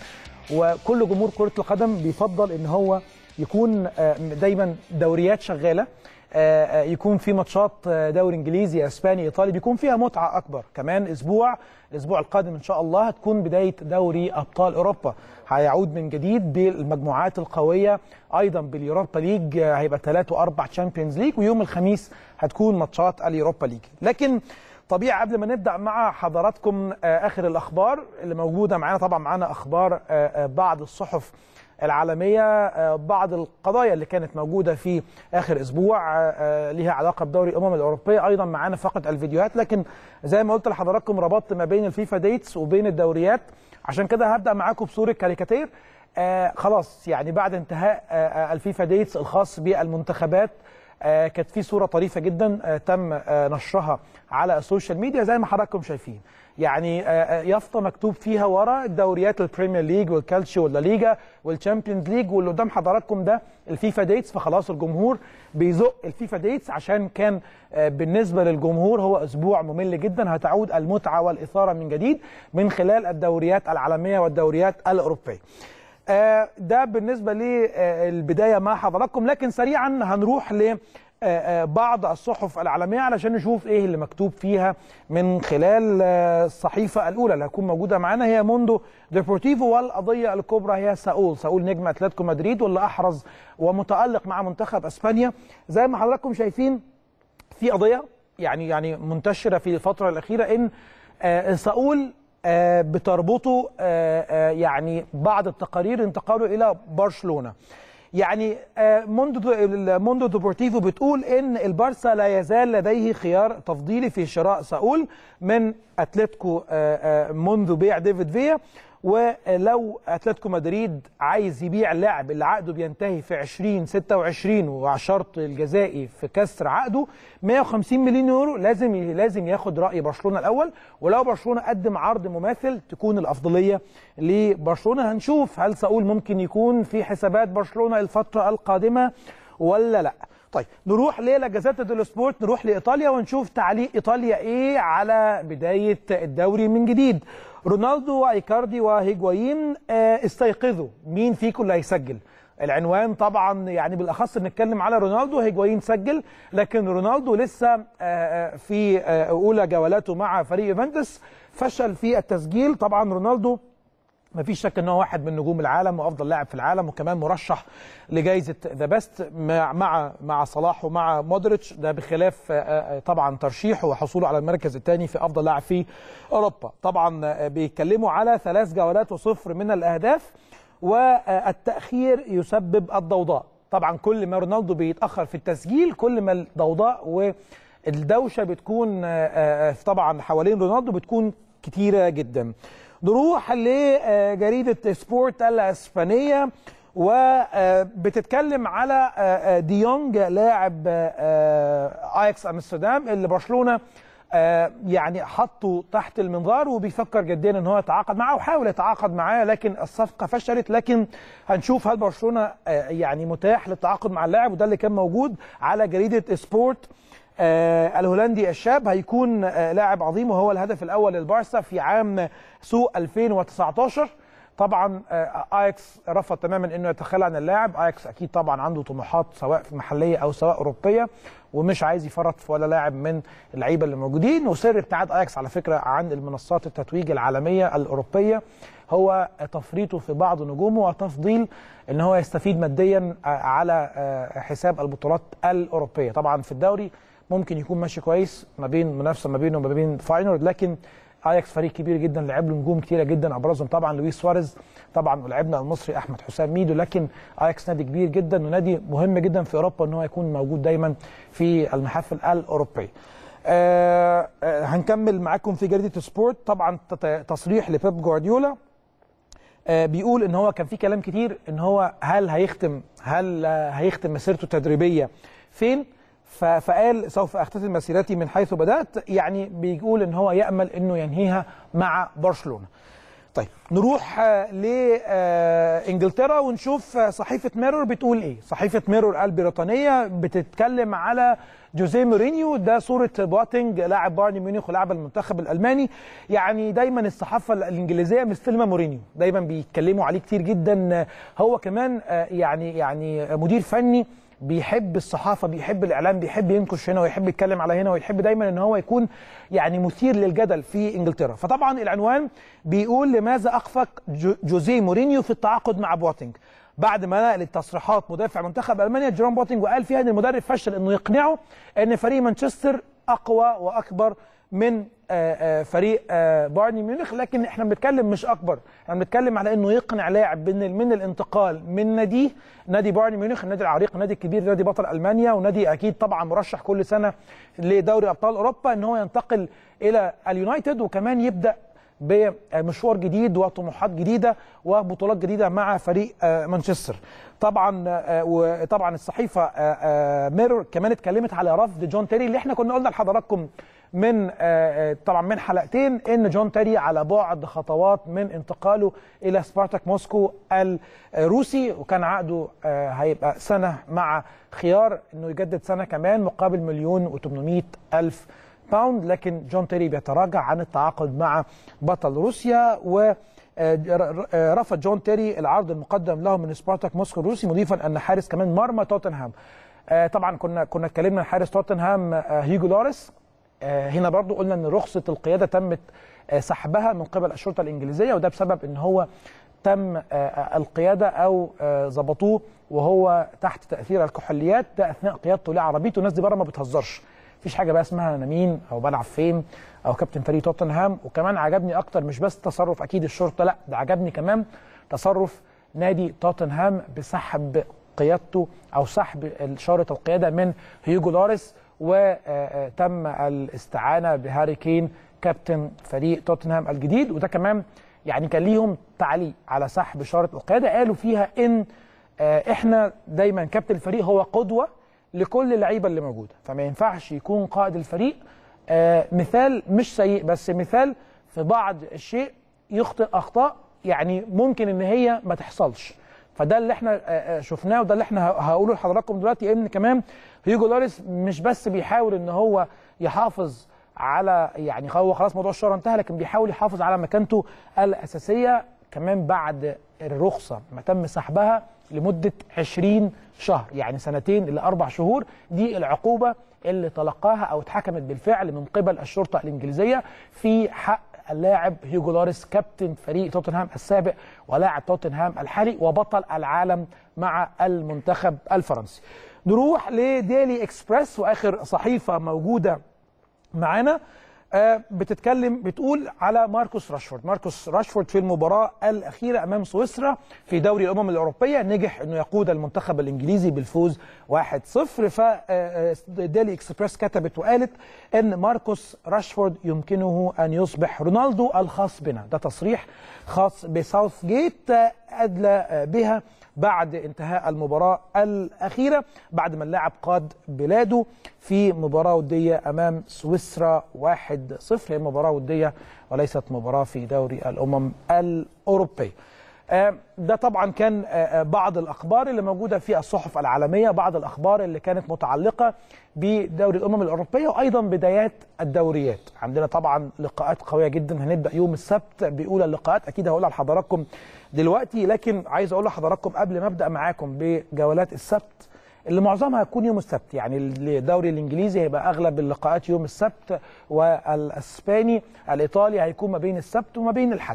وكل جمهور كره القدم بيفضل ان هو يكون آه، دايما دوريات شغاله آه، آه، يكون في ماتشات آه، دوري انجليزي اسباني ايطالي بيكون فيها متعه اكبر كمان اسبوع الاسبوع القادم ان شاء الله هتكون بدايه دوري ابطال اوروبا هيعود من جديد بالمجموعات القويه ايضا باليوروبا ليج آه، هيبقى ثلاث واربع تشامبيونز ليج ويوم الخميس هتكون ماتشات اليوروبا ليج لكن طبيعي قبل ما نبدا مع حضراتكم آه، اخر الاخبار اللي موجوده معانا طبعا معانا اخبار آه، آه، بعض الصحف العالميه آه، بعض القضايا اللي كانت موجوده في اخر اسبوع آه، آه، ليها علاقه بدوري الامم الاوروبيه ايضا معانا فقط الفيديوهات لكن زي ما قلت لحضراتكم ربطت ما بين الفيفا ديتس وبين الدوريات عشان كده هبدا معاكم بصوره كاريكاتير آه خلاص يعني بعد انتهاء آه آه، الفيفا ديتس الخاص بالمنتخبات آه كانت في صوره طريفه جدا آه تم آه نشرها على السوشيال ميديا زي ما حضراتكم شايفين يعني آه آه، يافطه مكتوب فيها ورا الدوريات البريمير ليج والكالتشيو واللا ليجا والشامبيونز ليج واللي قدام حضراتكم ده الفيفا ديتس فخلاص الجمهور بيزق الفيفا ديتس عشان كان آه، بالنسبه للجمهور هو اسبوع ممل جدا هتعود المتعه والاثاره من جديد من خلال الدوريات العالميه والدوريات الاوروبيه آه، ده بالنسبه للبدايه مع حضراتكم لكن سريعا هنروح ل آه، آه، بعض الصحف العالميه علشان نشوف ايه اللي مكتوب فيها من خلال آه، الصحيفه الاولى اللي هتكون موجوده معانا هي موندو ديبورتيفو والقضيه الكبرى هي ساول ساول نجم اتلتيكو مدريد واللي احرز ومتالق مع منتخب اسبانيا زي ما حضراتكم شايفين في قضيه يعني يعني منتشره في الفتره الاخيره ان آه، ساول آه، بتربطه آه، آه، يعني بعض التقارير انتقاله الى برشلونه يعني آه، موندو موندو ديبورتيفو بتقول ان البارسا لا يزال لديه خيار تفضيلي في شراء ساول من اتلتيكو آه، آه، منذ بيع ديفيد فيا ولو اتلتيكو مدريد عايز يبيع اللاعب اللي عقده بينتهي في 2026 وعلى الشرط الجزائي في كسر عقده 150 مليون يورو لازم لازم ياخد راي برشلونه الاول ولو برشلونه قدم عرض مماثل تكون الافضليه لبرشلونه هنشوف هل ساول ممكن يكون في حسابات برشلونه الفتره القادمه ولا لا طيب نروح للا جازيتا ديلو سبورت نروح لايطاليا ونشوف تعليق ايطاليا ايه على بدايه الدوري من جديد رونالدو وايكاردي وهيجوايين آه، استيقظوا مين فيكم اللي هيسجل العنوان طبعا يعني بالاخص بنتكلم على رونالدو هيجوايين سجل لكن رونالدو لسه آه، آه، في آه، اولى جولاته مع فريق يوفنتوس فشل في التسجيل طبعا رونالدو ما فيش شك ان هو واحد من نجوم العالم وافضل لاعب في العالم وكمان مرشح لجائزه ذا بيست مع مع مع صلاح ومع مودريتش ده بخلاف آه، آه، طبعا ترشيحه وحصوله على المركز الثاني في افضل لاعب في اوروبا طبعا آه، بيتكلموا على ثلاث جولات وصفر من الاهداف والتاخير يسبب الضوضاء طبعا كل ما رونالدو بيتاخر في التسجيل كل ما الضوضاء والدوشه بتكون آه، آه، طبعا حوالين رونالدو بتكون كتيره جدا نروح لجريدة سبورت الأسبانية وبتتكلم على آه، آه، ديونج لاعب آه، اياكس امستردام اللي برشلونه آه، يعني حطه تحت المنظار وبيفكر جديا ان هو يتعاقد معاه وحاول يتعاقد معاه لكن الصفقه فشلت لكن هنشوف هل برشلونه آه، يعني متاح للتعاقد مع اللاعب وده اللي كان موجود على جريده سبورت آه الهولندي الشاب هيكون آه لاعب عظيم وهو الهدف الاول للبارسا في عام سوء 2019 طبعا آه، اياكس رفض تماما انه يتخلى عن اللاعب اياكس اكيد طبعا عنده طموحات سواء في محليه او سواء اوروبيه ومش عايز يفرط في ولا لاعب من اللعيبه اللي موجودين وسر ابتعاد اياكس على فكره عن المنصات التتويج العالميه الاوروبيه هو تفريطه في بعض نجومه وتفضيل ان هو يستفيد ماديا آه، على آه، حساب البطولات الاوروبيه طبعا في الدوري ممكن يكون ماشي كويس ما بين منافسه ما بينه وما بين فاينورد لكن اياكس فريق كبير جدا لعب له نجوم كتيره جدا ابرزهم طبعا لويس سواريز طبعا ولعبنا المصري احمد حسام ميدو لكن اياكس نادي كبير جدا ونادي مهم جدا في اوروبا ان هو يكون موجود دايما في المحافل الاوروبيه. آه آه هنكمل معاكم في جريده سبورت طبعا تت- تصريح لبيب جوارديولا آه، بيقول ان هو كان في كلام كتير ان هو هل هيختم هل آه، هيختم مسيرته التدريبيه فين ف- فقال سوف اختتم مسيرتي من حيث بدات يعني بيقول ان هو يامل انه ينهيها مع برشلونه طيب نروح لانجلترا ونشوف آه، صحيفه ميرور بتقول ايه صحيفه ميرور البريطانيه بتتكلم على جوزيه مورينيو ده صوره بواتينج لاعب بايرن ميونخ ولاعب المنتخب الالماني يعني دايما الصحافه الانجليزيه مستلمه مورينيو دايما بيتكلموا عليه كتير جدا آه، هو كمان آه، يعني يعني مدير فني بيحب الصحافه بيحب الاعلام بيحب ينكش هنا ويحب يتكلم على هنا ويحب دايما ان هو يكون يعني مثير للجدل في انجلترا فطبعا العنوان بيقول لماذا اخفق جو- جوزيه مورينيو في التعاقد مع بواتينج بعد ما نقل التصريحات مدافع منتخب المانيا جيروم بوتينج وقال فيها ان المدرب فشل انه يقنعه ان فريق مانشستر اقوى واكبر من آه، آه، فريق آه، بايرن ميونخ لكن احنا بنتكلم مش اكبر احنا بنتكلم على انه يقنع لاعب من من الانتقال من ناديه نادي بايرن ميونخ النادي العريق النادي الكبير نادي بطل المانيا ونادي اكيد طبعا مرشح كل سنه لدوري ابطال اوروبا ان هو ينتقل الى اليونايتد وكمان يبدا بمشوار جديد وطموحات جديده وبطولات جديده مع فريق آه، مانشستر طبعا آه، وطبعا الصحيفه آه، آه، ميرور كمان اتكلمت على رفض جون تيري اللي احنا كنا قلنا لحضراتكم من آه، آه، طبعا من حلقتين ان جون تيري على بعد خطوات من انتقاله الى سبارتاك موسكو الروسي وكان عقده آه، هيبقى سنه مع خيار انه يجدد سنه كمان مقابل مليون و800 الف باوند لكن جون تيري بيتراجع عن التعاقد مع بطل روسيا و آه، ر- آه، رفض جون تيري العرض المقدم له من سبارتاك موسكو الروسي مضيفا ان حارس كمان مرمى توتنهام آه، طبعا كنا كنا اتكلمنا عن حارس توتنهام آه، هيجو لوريس آه، هنا برضو قلنا ان رخصه القياده تمت آه، سحبها من قبل الشرطه الانجليزيه وده بسبب ان هو تم آه، آه، القياده او آه، ظبطوه وهو تحت تاثير الكحوليات ده اثناء قيادته لعربيته الناس دي بره ما بتهزرش مفيش حاجه بقى اسمها انا مين او بلعب فين او كابتن فريق توتنهام وكمان عجبني اكتر مش بس تصرف اكيد الشرطه لا ده عجبني كمان تصرف نادي توتنهام بسحب قيادته او سحب شاره القياده من هيوجو لوريس وتم الاستعانه بهاري كين كابتن فريق توتنهام الجديد وده كمان يعني كان ليهم تعليق على سحب شاره القياده قالوا فيها ان آه، احنا دايما كابتن الفريق هو قدوه لكل اللعيبه اللي موجوده فما ينفعش يكون قائد الفريق آه، مثال مش سيء بس مثال في بعض الشيء يخطئ اخطاء يعني ممكن ان هي ما تحصلش فده اللي احنا آه، آه، شفناه وده اللي احنا ه- هقوله لحضراتكم دلوقتي ان كمان هيوجو لوريس مش بس بيحاول ان هو يحافظ على يعني هو خلاص موضوع الشهره انتهى لكن بيحاول يحافظ على مكانته الاساسيه كمان بعد الرخصه ما تم سحبها لمده 20 شهر يعني سنتين الى اربع شهور دي العقوبه اللي تلقاها او اتحكمت بالفعل من قبل الشرطه الانجليزيه في حق اللاعب هيوجو لوريس كابتن فريق توتنهام السابق ولاعب توتنهام الحالي وبطل العالم مع المنتخب الفرنسي. نروح لديلي اكسبريس واخر صحيفه موجوده معانا آه، بتتكلم بتقول على ماركوس راشفورد ماركوس راشفورد في المباراة الأخيرة أمام سويسرا في دوري الأمم الأوروبية نجح أنه يقود المنتخب الإنجليزي بالفوز 1-0 فديلي إكسبريس كتبت وقالت أن ماركوس راشفورد يمكنه أن يصبح رونالدو الخاص بنا ده تصريح خاص بساوث جيت آه، أدلى آه، بها بعد انتهاء المباراة الأخيرة بعد ما اللاعب قاد بلاده في مباراة ودية أمام سويسرا 1-0 هي مباراة ودية وليست مباراة في دوري الأمم الأوروبية آه، ده طبعا كان آه، آه، بعض الاخبار اللي موجوده في الصحف العالميه بعض الاخبار اللي كانت متعلقه بدوري الامم الاوروبيه وايضا بدايات الدوريات عندنا طبعا لقاءات قويه جدا هنبدا يوم السبت باولى اللقاءات اكيد هقولها لحضراتكم دلوقتي لكن عايز اقول لحضراتكم قبل ما ابدا معاكم بجولات السبت اللي معظمها هتكون يوم السبت يعني الدوري الانجليزي هيبقى اغلب اللقاءات يوم السبت والاسباني الايطالي هيكون ما بين السبت وما بين الحد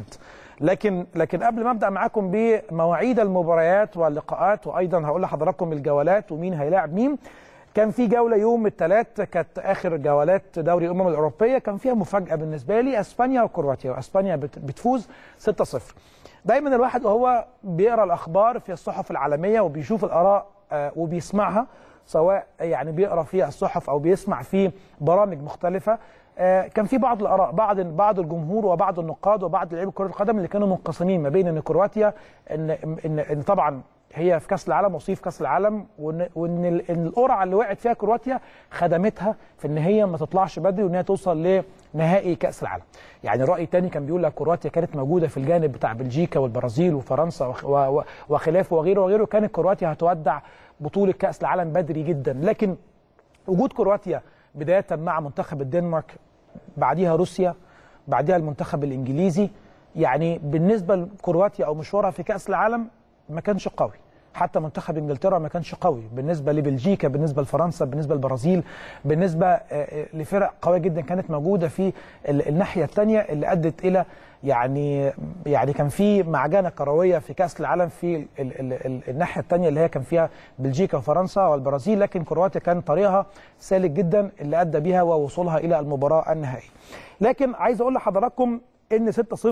لكن لكن قبل ما ابدا معاكم بمواعيد المباريات واللقاءات وايضا هقول لحضراتكم الجولات ومين هيلاعب مين كان في جوله يوم الثلاث كانت اخر جولات دوري الامم الاوروبيه كان فيها مفاجاه بالنسبه لي اسبانيا وكرواتيا واسبانيا بت- بتفوز 6-0 دايما الواحد وهو بيقرا الاخبار في الصحف العالميه وبيشوف الاراء آه، وبيسمعها سواء يعني بيقرا في الصحف او بيسمع في برامج مختلفه آه، كان في بعض الاراء بعض بعض الجمهور وبعض النقاد وبعض لعيبه كره القدم اللي كانوا منقسمين ما بين ان كرواتيا ان ان, إن طبعا هي في كاس العالم وصيف كاس العالم وان وان ال- إن القرعه اللي وقعت فيها كرواتيا خدمتها في ان هي ما تطلعش بدري وان هي توصل لنهائي كاس العالم. يعني راي تاني كان بيقول لك كرواتيا كانت موجوده في الجانب بتاع بلجيكا والبرازيل وفرنسا وخ- و- و- وخلافه وغيره وغيره كانت كرواتيا هتودع بطوله كاس العالم بدري جدا لكن وجود كرواتيا بدايه مع منتخب الدنمارك بعديها روسيا بعديها المنتخب الانجليزي يعني بالنسبه لكرواتيا او مشوارها في كاس العالم ما كانش قوي حتى منتخب انجلترا ما كانش قوي بالنسبه لبلجيكا بالنسبه لفرنسا بالنسبه للبرازيل بالنسبه آه، آه، لفرق قويه جدا كانت موجوده في ال- الناحيه الثانيه اللي ادت الى يعني يعني كان في معجنه كرويه في كاس العالم في ال ال ال الناحيه الثانيه اللي هي كان فيها بلجيكا وفرنسا والبرازيل لكن كرواتيا كان طريقها سالك جدا اللي ادى بيها ووصولها الى المباراه النهائيه. لكن عايز اقول لحضراتكم ان 6-0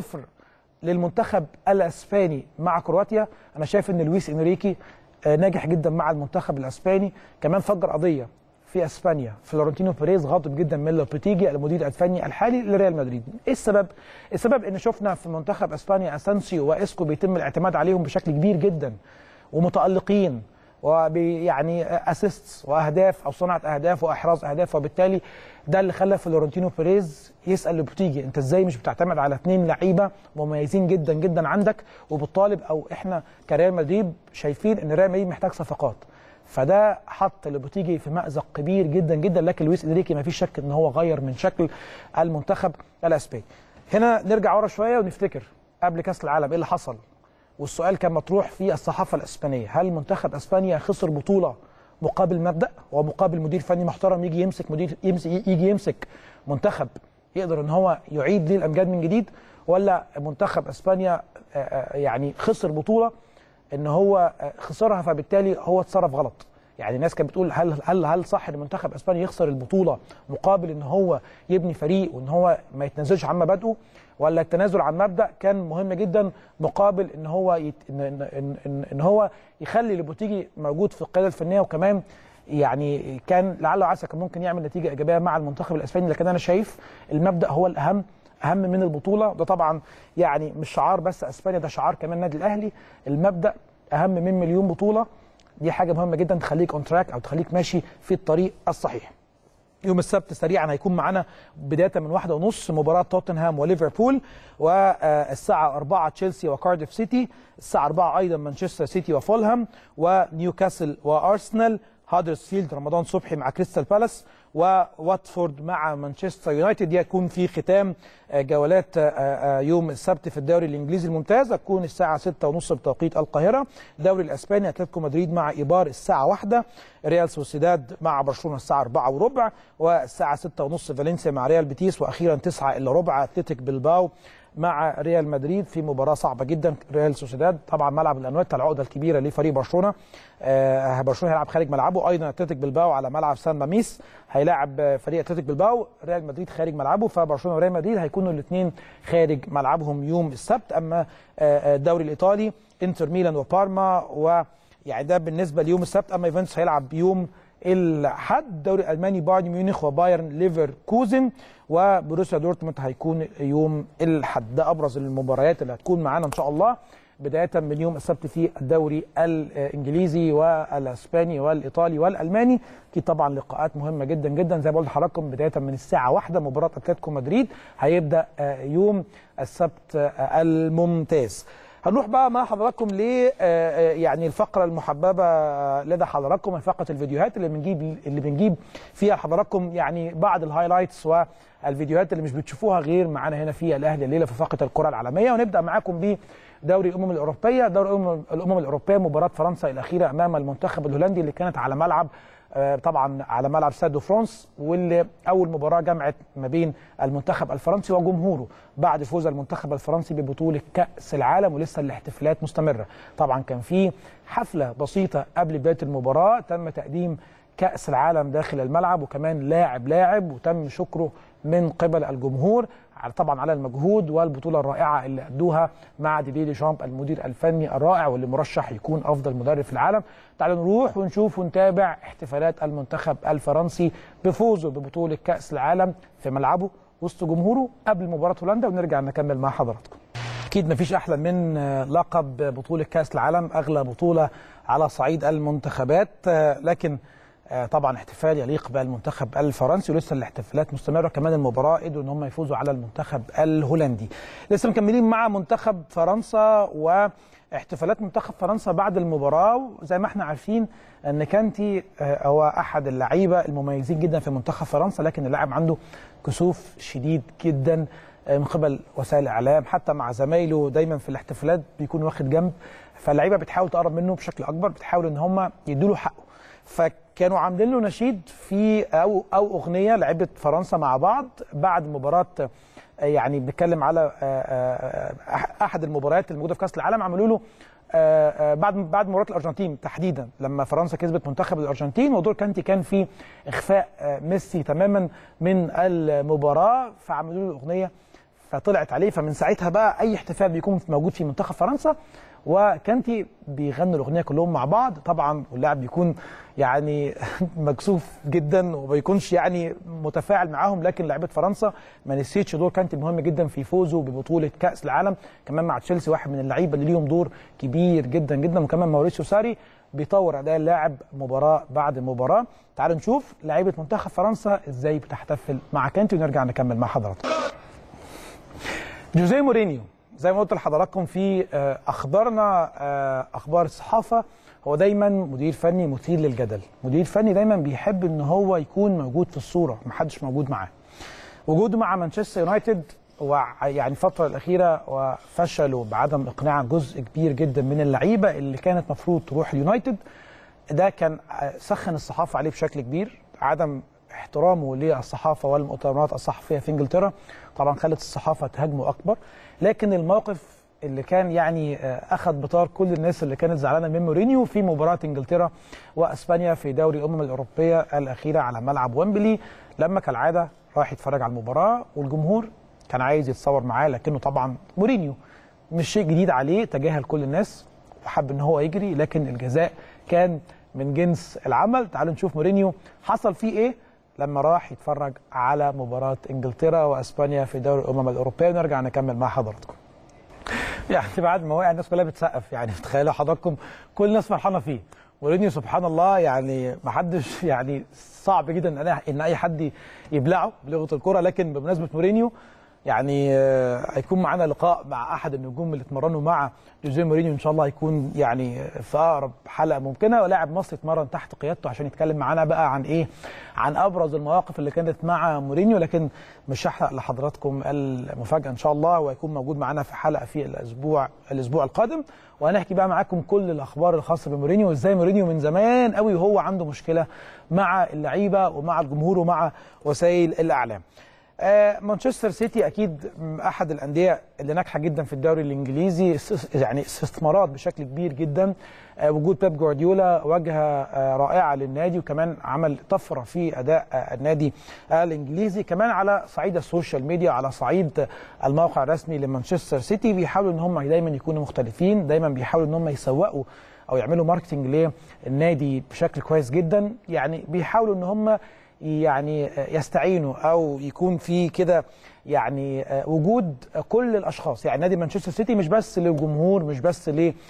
للمنتخب الاسباني مع كرواتيا انا شايف ان لويس انريكي آه، ناجح جدا مع المنتخب الاسباني كمان فجر قضيه في اسبانيا فلورنتينو بيريز غاضب جدا من لوبيتيجي المدير الفني الحالي لريال مدريد ايه السبب السبب ان شفنا في منتخب اسبانيا اسانسيو واسكو بيتم الاعتماد عليهم بشكل كبير جدا ومتالقين ويعني اسيستس واهداف او صناعه اهداف واحراز اهداف وبالتالي ده اللي خلى فلورنتينو بيريز يسال لوبوتيجي انت ازاي مش بتعتمد على اثنين لعيبه مميزين جدا جدا عندك وبتطالب او احنا كريال مدريد شايفين ان ريال مدريد محتاج صفقات فده حط لوبوتيجي في مأزق كبير جدا جدا لكن لويس انريكي ما فيش شك ان هو غير من شكل المنتخب الاسباني هنا نرجع ورا شويه ونفتكر قبل كاس العالم ايه اللي حصل والسؤال كان مطروح في الصحافه الاسبانيه هل منتخب اسبانيا خسر بطوله مقابل مبدا ومقابل مدير فني محترم يجي يمسك مدير يمسك يجي يمسك منتخب يقدر ان هو يعيد ليه الامجاد من جديد ولا منتخب اسبانيا آه، آه، يعني خسر بطوله ان هو آه، خسرها فبالتالي هو اتصرف غلط يعني الناس كانت بتقول هل هل هل صح ان منتخب اسبانيا يخسر البطوله مقابل ان هو يبني فريق وان هو ما يتنازلش عن مبادئه ولا التنازل عن مبدا كان مهم جدا مقابل ان هو يت... إن... إن... إن... إن... ان هو يخلي لوبوتيجي موجود في القياده الفنيه وكمان يعني كان لعله وعسى كان ممكن يعمل نتيجه ايجابيه مع المنتخب الاسباني لكن انا شايف المبدا هو الاهم اهم من البطوله ده طبعا يعني مش شعار بس اسبانيا ده شعار كمان النادي الاهلي المبدا اهم من مليون بطوله دي حاجه مهمه جدا تخليك اون تراك او تخليك ماشي في الطريق الصحيح يوم السبت سريعا هيكون معانا بدايه من واحدة ونص مباراه توتنهام وليفربول والساعه 4 تشيلسي وكارديف سيتي الساعه 4 ايضا مانشستر سيتي وفولهام ونيوكاسل وارسنال هادرسفيلد رمضان صبحي مع كريستال بالاس وواتفورد مع مانشستر يونايتد دي هتكون في ختام آه، جولات آه، آه، يوم السبت في الدوري الانجليزي الممتاز هتكون الساعه 6:30 بتوقيت القاهره الدوري الاسباني اتلتيكو مدريد مع ايبار الساعه 1 ريال سوسيداد مع برشلونه الساعه 4 وربع والساعه 6:30 فالنسيا مع ريال بيتيس واخيرا 9 الا ربع اتلتيك بلباو مع ريال مدريد في مباراه صعبه جدا ريال سوسيداد طبعا ملعب الانوات العقده الكبيره لفريق برشلونه آه برشلونه هيلعب خارج ملعبه ايضا اتلتيك بلباو على ملعب سان ماميس هيلاعب آه، فريق اتلتيك بلباو ريال مدريد خارج ملعبه فبرشلونه وريال مدريد هيكونوا الاثنين خارج ملعبهم يوم السبت اما آه، آه، الدوري الايطالي انتر ميلان وبارما و يعني ده بالنسبه ليوم السبت اما يوفنتوس هيلعب يوم الحد الدوري الالماني بايرن ميونخ وبايرن ليفركوزن وبروسيا دورتموند هيكون يوم الحد ده ابرز المباريات اللي هتكون معانا ان شاء الله بدايه من يوم السبت في الدوري الانجليزي والاسباني والايطالي والالماني اكيد طبعا لقاءات مهمه جدا جدا زي ما قلت لحضراتكم بدايه من الساعه واحدة مباراه اتلتيكو مدريد هيبدا آه، يوم السبت آه، الممتاز هنروح بقى مع حضراتكم ل آه، آه، يعني الفقره المحببه لدى حضراتكم فقره الفيديوهات اللي بنجيب اللي بنجيب فيها حضراتكم يعني بعض الهايلايتس والفيديوهات اللي مش بتشوفوها غير معانا هنا في الاهلي الليله في فقره الكره العالميه ونبدا معاكم بدوري الامم الاوروبيه دوري الامم الأمم الاوروبيه مباراه فرنسا الاخيره امام المنتخب الهولندي اللي كانت على ملعب آه، طبعا على ملعب ستاد دو فرانس واللي اول مباراه جمعت ما بين المنتخب الفرنسي وجمهوره بعد فوز المنتخب الفرنسي ببطوله كاس العالم ولسه الاحتفالات مستمره طبعا كان في حفله بسيطه قبل بدايه المباراه تم تقديم كاس العالم داخل الملعب وكمان لاعب لاعب وتم شكره من قبل الجمهور على طبعا على المجهود والبطوله الرائعه اللي ادوها مع ديدي ديشامب المدير الفني الرائع واللي مرشح يكون افضل مدرب في العالم تعالوا نروح ونشوف ونتابع احتفالات المنتخب الفرنسي بفوزه ببطوله كاس العالم في ملعبه وسط جمهوره قبل مباراه هولندا ونرجع نكمل مع حضراتكم اكيد مفيش احلى من آه، لقب بطوله كاس العالم اغلى بطوله على صعيد المنتخبات آه، لكن آه، طبعا احتفال يليق بالمنتخب الفرنسي ولسه الاحتفالات مستمره كمان المباراه قدروا ان هم يفوزوا على المنتخب الهولندي لسه مكملين مع منتخب فرنسا واحتفالات منتخب فرنسا بعد المباراه وزي ما احنا عارفين ان كانتي آه، هو احد اللعيبه المميزين جدا في منتخب فرنسا لكن اللاعب عنده كسوف شديد جدا آه، من قبل وسائل الاعلام حتى مع زمايله دايما في الاحتفالات بيكون واخد جنب فاللعيبه بتحاول تقرب منه بشكل اكبر بتحاول ان هم يدوا له حقه فكانوا عاملين له نشيد في او او اغنيه لعيبه فرنسا مع بعض بعد مباراه آه، يعني بنتكلم على آه، آه، أح- احد المباريات الموجوده في كاس العالم عملوا له آه، آه، بعد بعد مباراه الارجنتين تحديدا لما فرنسا كسبت منتخب الارجنتين ودور كانتي كان في اخفاء آه، ميسي تماما من المباراه فعملوا له اغنيه فطلعت عليه فمن ساعتها بقى اي احتفال بيكون موجود في منتخب فرنسا وكانتي بيغنوا الاغنيه كلهم مع بعض طبعا واللاعب بيكون يعني مكسوف جدا وما بيكونش يعني متفاعل معاهم لكن لعيبه فرنسا ما نسيتش دور كانتي مهم جدا في فوزه ببطوله كاس العالم كمان مع تشيلسي واحد من اللعيبه اللي ليهم دور كبير جدا جدا وكمان ماوريسيو ساري بيطور اداء اللاعب مباراه بعد مباراه تعالوا نشوف لعيبه منتخب فرنسا ازاي بتحتفل مع كانتي ونرجع نكمل مع حضراتكم جوزيه مورينيو زي ما قلت لحضراتكم في آه، اخبارنا آه، اخبار الصحافه هو دايما مدير فني مثير للجدل مدير فني دايما بيحب ان هو يكون موجود في الصوره محدش موجود معاه وجوده مع مانشستر يونايتد ويعني الفترة الأخيرة وفشلوا بعدم إقناع جزء كبير جدا من اللعيبة اللي كانت مفروض تروح اليونايتد ده كان سخن الصحافة عليه بشكل كبير عدم احترامه للصحافة والمؤتمرات الصحفية في انجلترا طبعا خلت الصحافة تهاجمه أكبر لكن الموقف اللي كان يعني آه، اخذ بطار كل الناس اللي كانت زعلانه من مورينيو في مباراه انجلترا واسبانيا في دوري الامم الاوروبيه الاخيره على ملعب ويمبلي لما كالعاده راح يتفرج على المباراه والجمهور كان عايز يتصور معاه لكنه طبعا مورينيو مش شيء جديد عليه تجاهل كل الناس وحب ان هو يجري لكن الجزاء كان من جنس العمل تعالوا نشوف مورينيو حصل فيه ايه لما راح يتفرج على مباراه انجلترا واسبانيا في دوري الامم الاوروبيه ونرجع نكمل مع حضراتكم يعني بعد ما وقع الناس كلها بتسقف يعني تخيلوا حضراتكم كل الناس فرحانه فيه مورينيو سبحان الله يعني ما حدش يعني صعب جدا ان أنا- ان اي حد يبلعه بلغه الكره لكن بمناسبه مورينيو يعني آه، هيكون معانا لقاء مع احد النجوم اللي اتمرنوا مع جوزيه مورينيو ان شاء الله هيكون يعني في اقرب حلقه ممكنه ولاعب مصري اتمرن تحت قيادته عشان يتكلم معانا بقى عن ايه عن ابرز المواقف اللي كانت مع مورينيو لكن مش هحرق لحضراتكم المفاجاه ان شاء الله وهيكون موجود معانا في حلقه في الاسبوع الاسبوع القادم وهنحكي بقى معاكم كل الاخبار الخاصه بمورينيو وازاي مورينيو من زمان قوي وهو عنده مشكله مع اللعيبه ومع الجمهور ومع وسائل الاعلام آه، مانشستر سيتي اكيد م- احد الانديه اللي ناجحه جدا في الدوري الانجليزي اس- يعني استثمارات بشكل كبير جدا آه، وجود بيب جوارديولا واجهه آه، رائعه للنادي وكمان عمل طفره في اداء آه، النادي الانجليزي كمان على صعيد السوشيال ميديا على صعيد الموقع الرسمي لمانشستر سيتي بيحاولوا ان هم دايما يكونوا مختلفين دايما بيحاولوا ان هم يسوقوا او يعملوا ماركتنج للنادي بشكل كويس جدا يعني بيحاولوا ان هم يعني يستعينوا او يكون في كده يعني وجود كل الاشخاص يعني نادي مانشستر سيتي مش بس للجمهور مش بس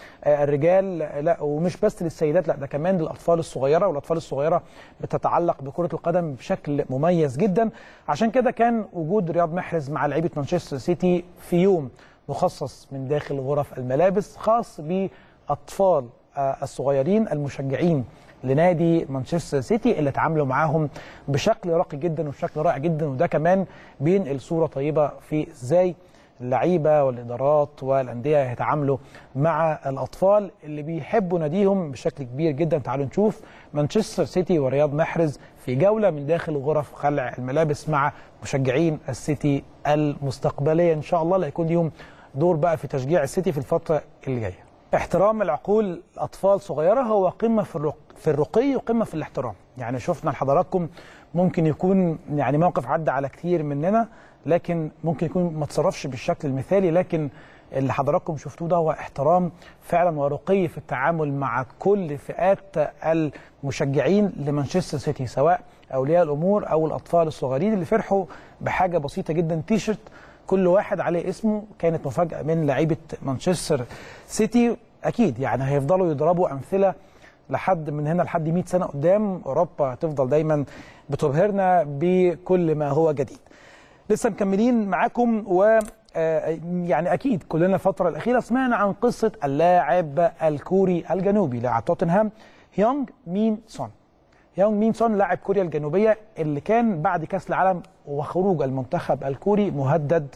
للرجال لا ومش بس للسيدات لا ده كمان للاطفال الصغيره والاطفال الصغيره بتتعلق بكره القدم بشكل مميز جدا عشان كده كان وجود رياض محرز مع لعيبه مانشستر سيتي في يوم مخصص من داخل غرف الملابس خاص باطفال آه، الصغيرين المشجعين لنادي مانشستر سيتي اللي اتعاملوا معاهم بشكل راقي جدا وبشكل رائع جدا وده كمان بينقل صوره طيبه في ازاي اللعيبه والادارات والانديه يتعاملوا مع الاطفال اللي بيحبوا ناديهم بشكل كبير جدا تعالوا نشوف مانشستر سيتي ورياض محرز في جوله من داخل غرف خلع الملابس مع مشجعين السيتي المستقبليه ان شاء الله اللي هيكون ليهم دور بقى في تشجيع السيتي في الفتره اللي جايه. احترام العقول اطفال صغيره هو قمه في الرق في الرقي وقمه في الاحترام يعني شفنا لحضراتكم ممكن يكون يعني موقف عدى على كتير مننا لكن ممكن يكون ما تصرفش بالشكل المثالي لكن اللي حضراتكم شفتوه ده هو احترام فعلا ورقي في التعامل مع كل فئات المشجعين لمانشستر سيتي سواء اولياء الامور او الاطفال الصغيرين اللي فرحوا بحاجه بسيطه جدا تيشرت كل واحد عليه اسمه كانت مفاجاه من لعيبه مانشستر سيتي اكيد يعني هيفضلوا يضربوا امثله لحد من هنا لحد 100 سنه قدام اوروبا هتفضل دايما بتبهرنا بكل ما هو جديد. لسه مكملين معاكم و آه، يعني اكيد كلنا الفتره الاخيره سمعنا عن قصه اللاعب الكوري الجنوبي لاعب توتنهام هيونج مين سون. يونج مين سون لاعب كوريا الجنوبيه اللي كان بعد كاس العالم وخروج المنتخب الكوري مهدد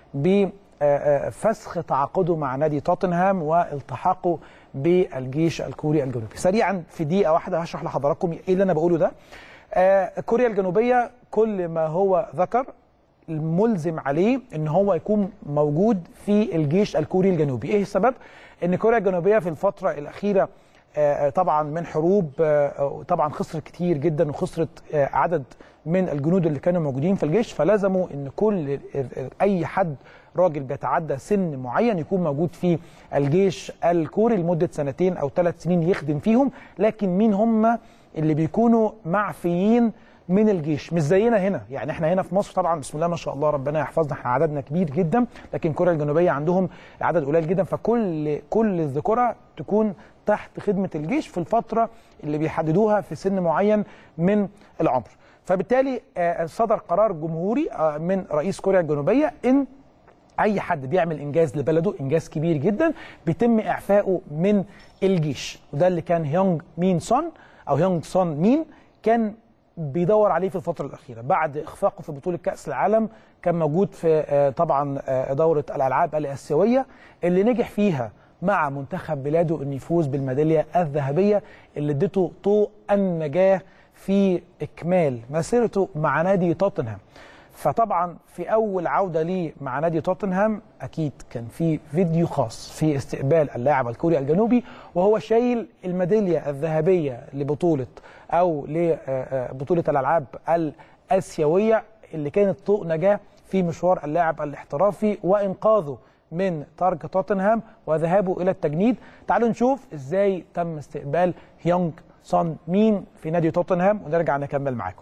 بفسخ تعاقده مع نادي توتنهام والتحاقه بالجيش الكوري الجنوبي. سريعا في دقيقه واحده هشرح لحضراتكم ايه اللي انا بقوله ده. آه، كوريا الجنوبيه كل ما هو ذكر الملزم عليه ان هو يكون موجود في الجيش الكوري الجنوبي ايه السبب ان كوريا الجنوبيه في الفتره الاخيره آه، طبعا من حروب آه، طبعا خسرت كتير جدا وخسرت آه، عدد من الجنود اللي كانوا موجودين في الجيش فلزموا ان كل اي حد راجل بيتعدى سن معين يكون موجود في الجيش الكوري لمده سنتين او ثلاث سنين يخدم فيهم لكن مين هم اللي بيكونوا معفيين من الجيش مش زينا هنا يعني احنا هنا في مصر طبعا بسم الله ما شاء الله ربنا يحفظنا احنا عددنا كبير جدا لكن كوريا الجنوبيه عندهم عدد قليل جدا فكل كل الذكورة تكون تحت خدمه الجيش في الفتره اللي بيحددوها في سن معين من العمر فبالتالي آه، صدر قرار جمهوري آه، من رئيس كوريا الجنوبيه ان اي حد بيعمل انجاز لبلده انجاز كبير جدا بيتم اعفائه من الجيش وده اللي كان هيونج مين سون او هيونج سون مين كان بيدور عليه في الفتره الاخيره بعد اخفاقه في بطوله كاس العالم كان موجود في آه، طبعا آه، دوره الالعاب الاسيويه اللي نجح فيها مع منتخب بلاده انه يفوز بالميداليه الذهبيه اللي ادته طوق النجاه في اكمال مسيرته مع نادي توتنهام فطبعا في اول عوده ليه مع نادي توتنهام اكيد كان في فيديو خاص في استقبال اللاعب الكوري الجنوبي وهو شايل الميداليه الذهبيه لبطوله او لبطوله الالعاب الاسيويه اللي كانت طوق نجاه في مشوار اللاعب الاحترافي وانقاذه من ترك توتنهام وذهابه الى التجنيد تعالوا نشوف ازاي تم استقبال هيونج سون مين في نادي توتنهام ونرجع نكمل معاكم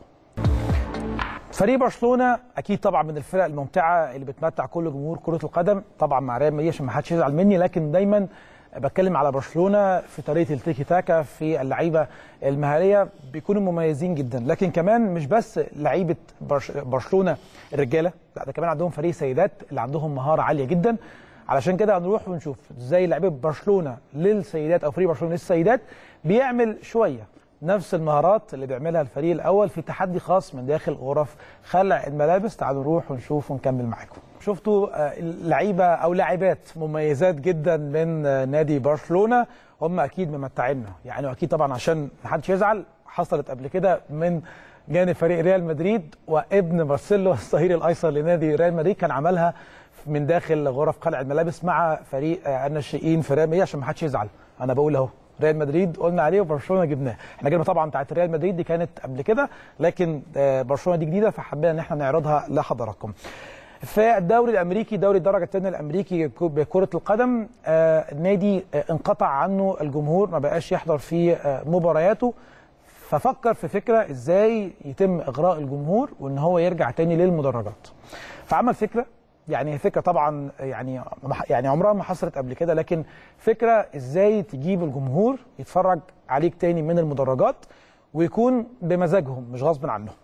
فريق برشلونه اكيد طبعا من الفرق الممتعه اللي بتمتع كل جمهور كره القدم طبعا مع ريال مدريد عشان ما حدش يزعل مني لكن دايما بتكلم على برشلونه في طريقه التيكي تاكا في اللعيبه المهاريه بيكونوا مميزين جدا لكن كمان مش بس لعيبه برش برشلونه الرجاله لا ده كمان عندهم فريق سيدات اللي عندهم مهاره عاليه جدا علشان كده هنروح ونشوف ازاي لعيبه برشلونه للسيدات او فريق برشلونه للسيدات بيعمل شويه نفس المهارات اللي بيعملها الفريق الاول في تحدي خاص من داخل غرف خلع الملابس تعالوا نروح ونشوف ونكمل معاكم شفتوا آه، لعيبه او لاعبات مميزات جدا من آه، نادي برشلونه هم اكيد ممتعينا يعني اكيد طبعا عشان ما حدش يزعل حصلت قبل كده من جانب فريق ريال مدريد وابن مارسيلو الظهير الايسر لنادي ريال مدريد كان عملها من داخل غرف خلع الملابس مع فريق آه، الناشئين في ريال مدريد عشان ما حدش يزعل انا بقول اهو ريال مدريد قلنا عليه وبرشلونه جبناه احنا جبنا طبعا بتاعت ريال مدريد دي كانت قبل كده لكن آه، برشلونه دي جديده فحبينا ان احنا نعرضها لحضراتكم في الدوري الامريكي دوري الدرجه الثانيه الامريكي بكره القدم آه، نادي آه، انقطع عنه الجمهور ما بقاش يحضر في آه، مبارياته ففكر في فكره ازاي يتم اغراء الجمهور وان هو يرجع تاني للمدرجات فعمل فكره يعني هي فكره طبعا يعني يعني عمرها ما حصلت قبل كده لكن فكره ازاي تجيب الجمهور يتفرج عليك تاني من المدرجات ويكون بمزاجهم مش غصب عنهم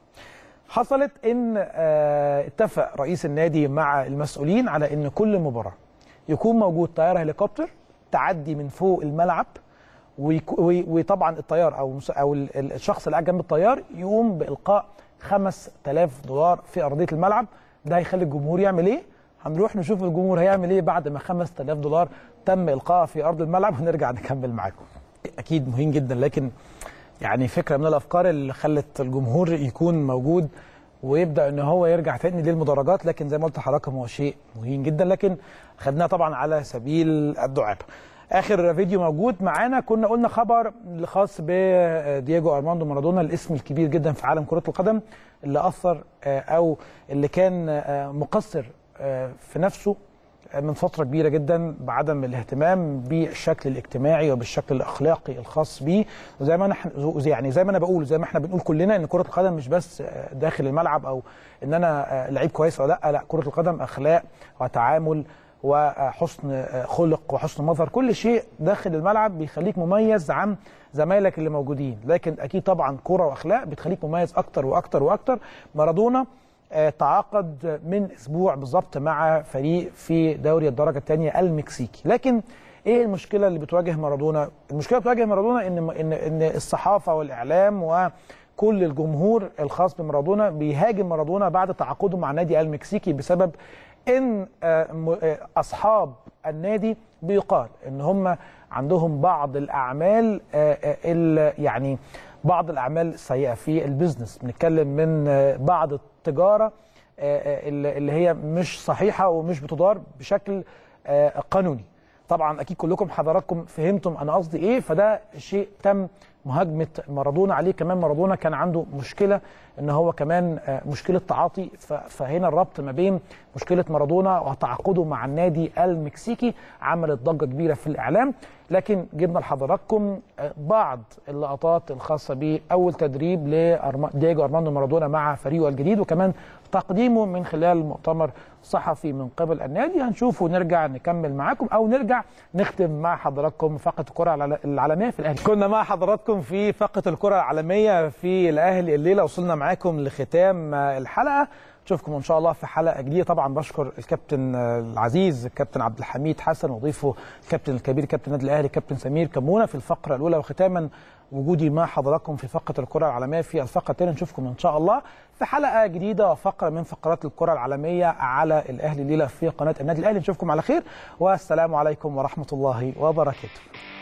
حصلت ان آه، اتفق رئيس النادي مع المسؤولين على ان كل مباراه يكون موجود طياره هليكوبتر تعدي من فوق الملعب ويك- وي- وطبعا الطيار او مس- او ال- ال- الشخص اللي قاعد جنب الطيار يقوم بالقاء 5000 دولار في ارضيه الملعب ده هيخلي الجمهور يعمل ايه؟ هنروح نشوف الجمهور هيعمل ايه بعد ما 5000 دولار تم القائها في ارض الملعب ونرجع نكمل معاكم. اكيد مهم جدا لكن يعني فكره من الافكار اللي خلت الجمهور يكون موجود ويبدا ان هو يرجع تاني للمدرجات لكن زي ما قلت لحضراتكم هو شيء مهم جدا لكن خدناه طبعا على سبيل الدعابه. اخر فيديو موجود معانا كنا قلنا خبر خاص بدييجو ارماندو مارادونا الاسم الكبير جدا في عالم كره القدم اللي اثر آه، او اللي كان آه، مقصر آه، في نفسه من فتره كبيره جدا بعدم الاهتمام بالشكل الاجتماعي وبالشكل الاخلاقي الخاص بيه وزي ما انا زي- يعني زي ما انا بقول زي ما احنا بنقول كلنا ان كره القدم مش بس آه، داخل الملعب او ان انا آه، لعيب كويس ولا لا لا كره القدم اخلاق وتعامل وحسن آه، خلق وحسن مظهر كل شيء داخل الملعب بيخليك مميز عن زمايلك اللي موجودين لكن اكيد طبعا كره واخلاق بتخليك مميز اكتر واكتر واكتر مارادونا آه، تعاقد من اسبوع بالظبط مع فريق في دوري الدرجه الثانيه المكسيكي لكن ايه المشكله اللي بتواجه مارادونا المشكله بتواجه مارادونا ان ان ان الصحافه والاعلام وكل الجمهور الخاص بمارادونا بيهاجم مارادونا بعد تعاقده مع نادي المكسيكي بسبب ان آه، م- آه، اصحاب النادي بيقال ان هم عندهم بعض الاعمال آه، آه، ال- يعني بعض الاعمال السيئه في البيزنس بنتكلم من آه، بعض التجاره آه، آه، اللي اللي هي مش صحيحه ومش بتدار بشكل آه، قانوني طبعا اكيد كلكم حضراتكم فهمتم انا قصدي ايه فده شيء تم مهاجمه مارادونا عليه كمان مارادونا كان عنده مشكله ان هو كمان آه، مشكله تعاطي ف- فهنا الربط ما بين مشكله مارادونا وتعاقده مع النادي المكسيكي عملت ضجه كبيره في الاعلام لكن جبنا لحضراتكم آه، بعض اللقطات الخاصه باول تدريب لدييجو ارماندو مارادونا مع فريقه الجديد وكمان تقديمه من خلال مؤتمر صحفي من قبل النادي هنشوف ونرجع نكمل معاكم او نرجع نختم مع حضراتكم فقره الكره العل- العالميه في الاهلي كنا مع حضراتكم في فقره الكره العالميه في الاهلي الليله وصلنا معاكم لختام آه، الحلقه نشوفكم ان شاء الله في حلقه جديده طبعا بشكر الكابتن آه، العزيز الكابتن عبد الحميد حسن وضيفه الكابتن الكبير كابتن النادي الاهلي كابتن سمير كمونه في الفقره الاولى وختاما وجودي مع حضراتكم في فقره الكره العالميه في الفقره الثانيه نشوفكم ان شاء الله في حلقه جديده وفقره من فقرات الكره العالميه على الاهلي الليله في قناه النادي الاهلي نشوفكم على خير والسلام عليكم ورحمه الله وبركاته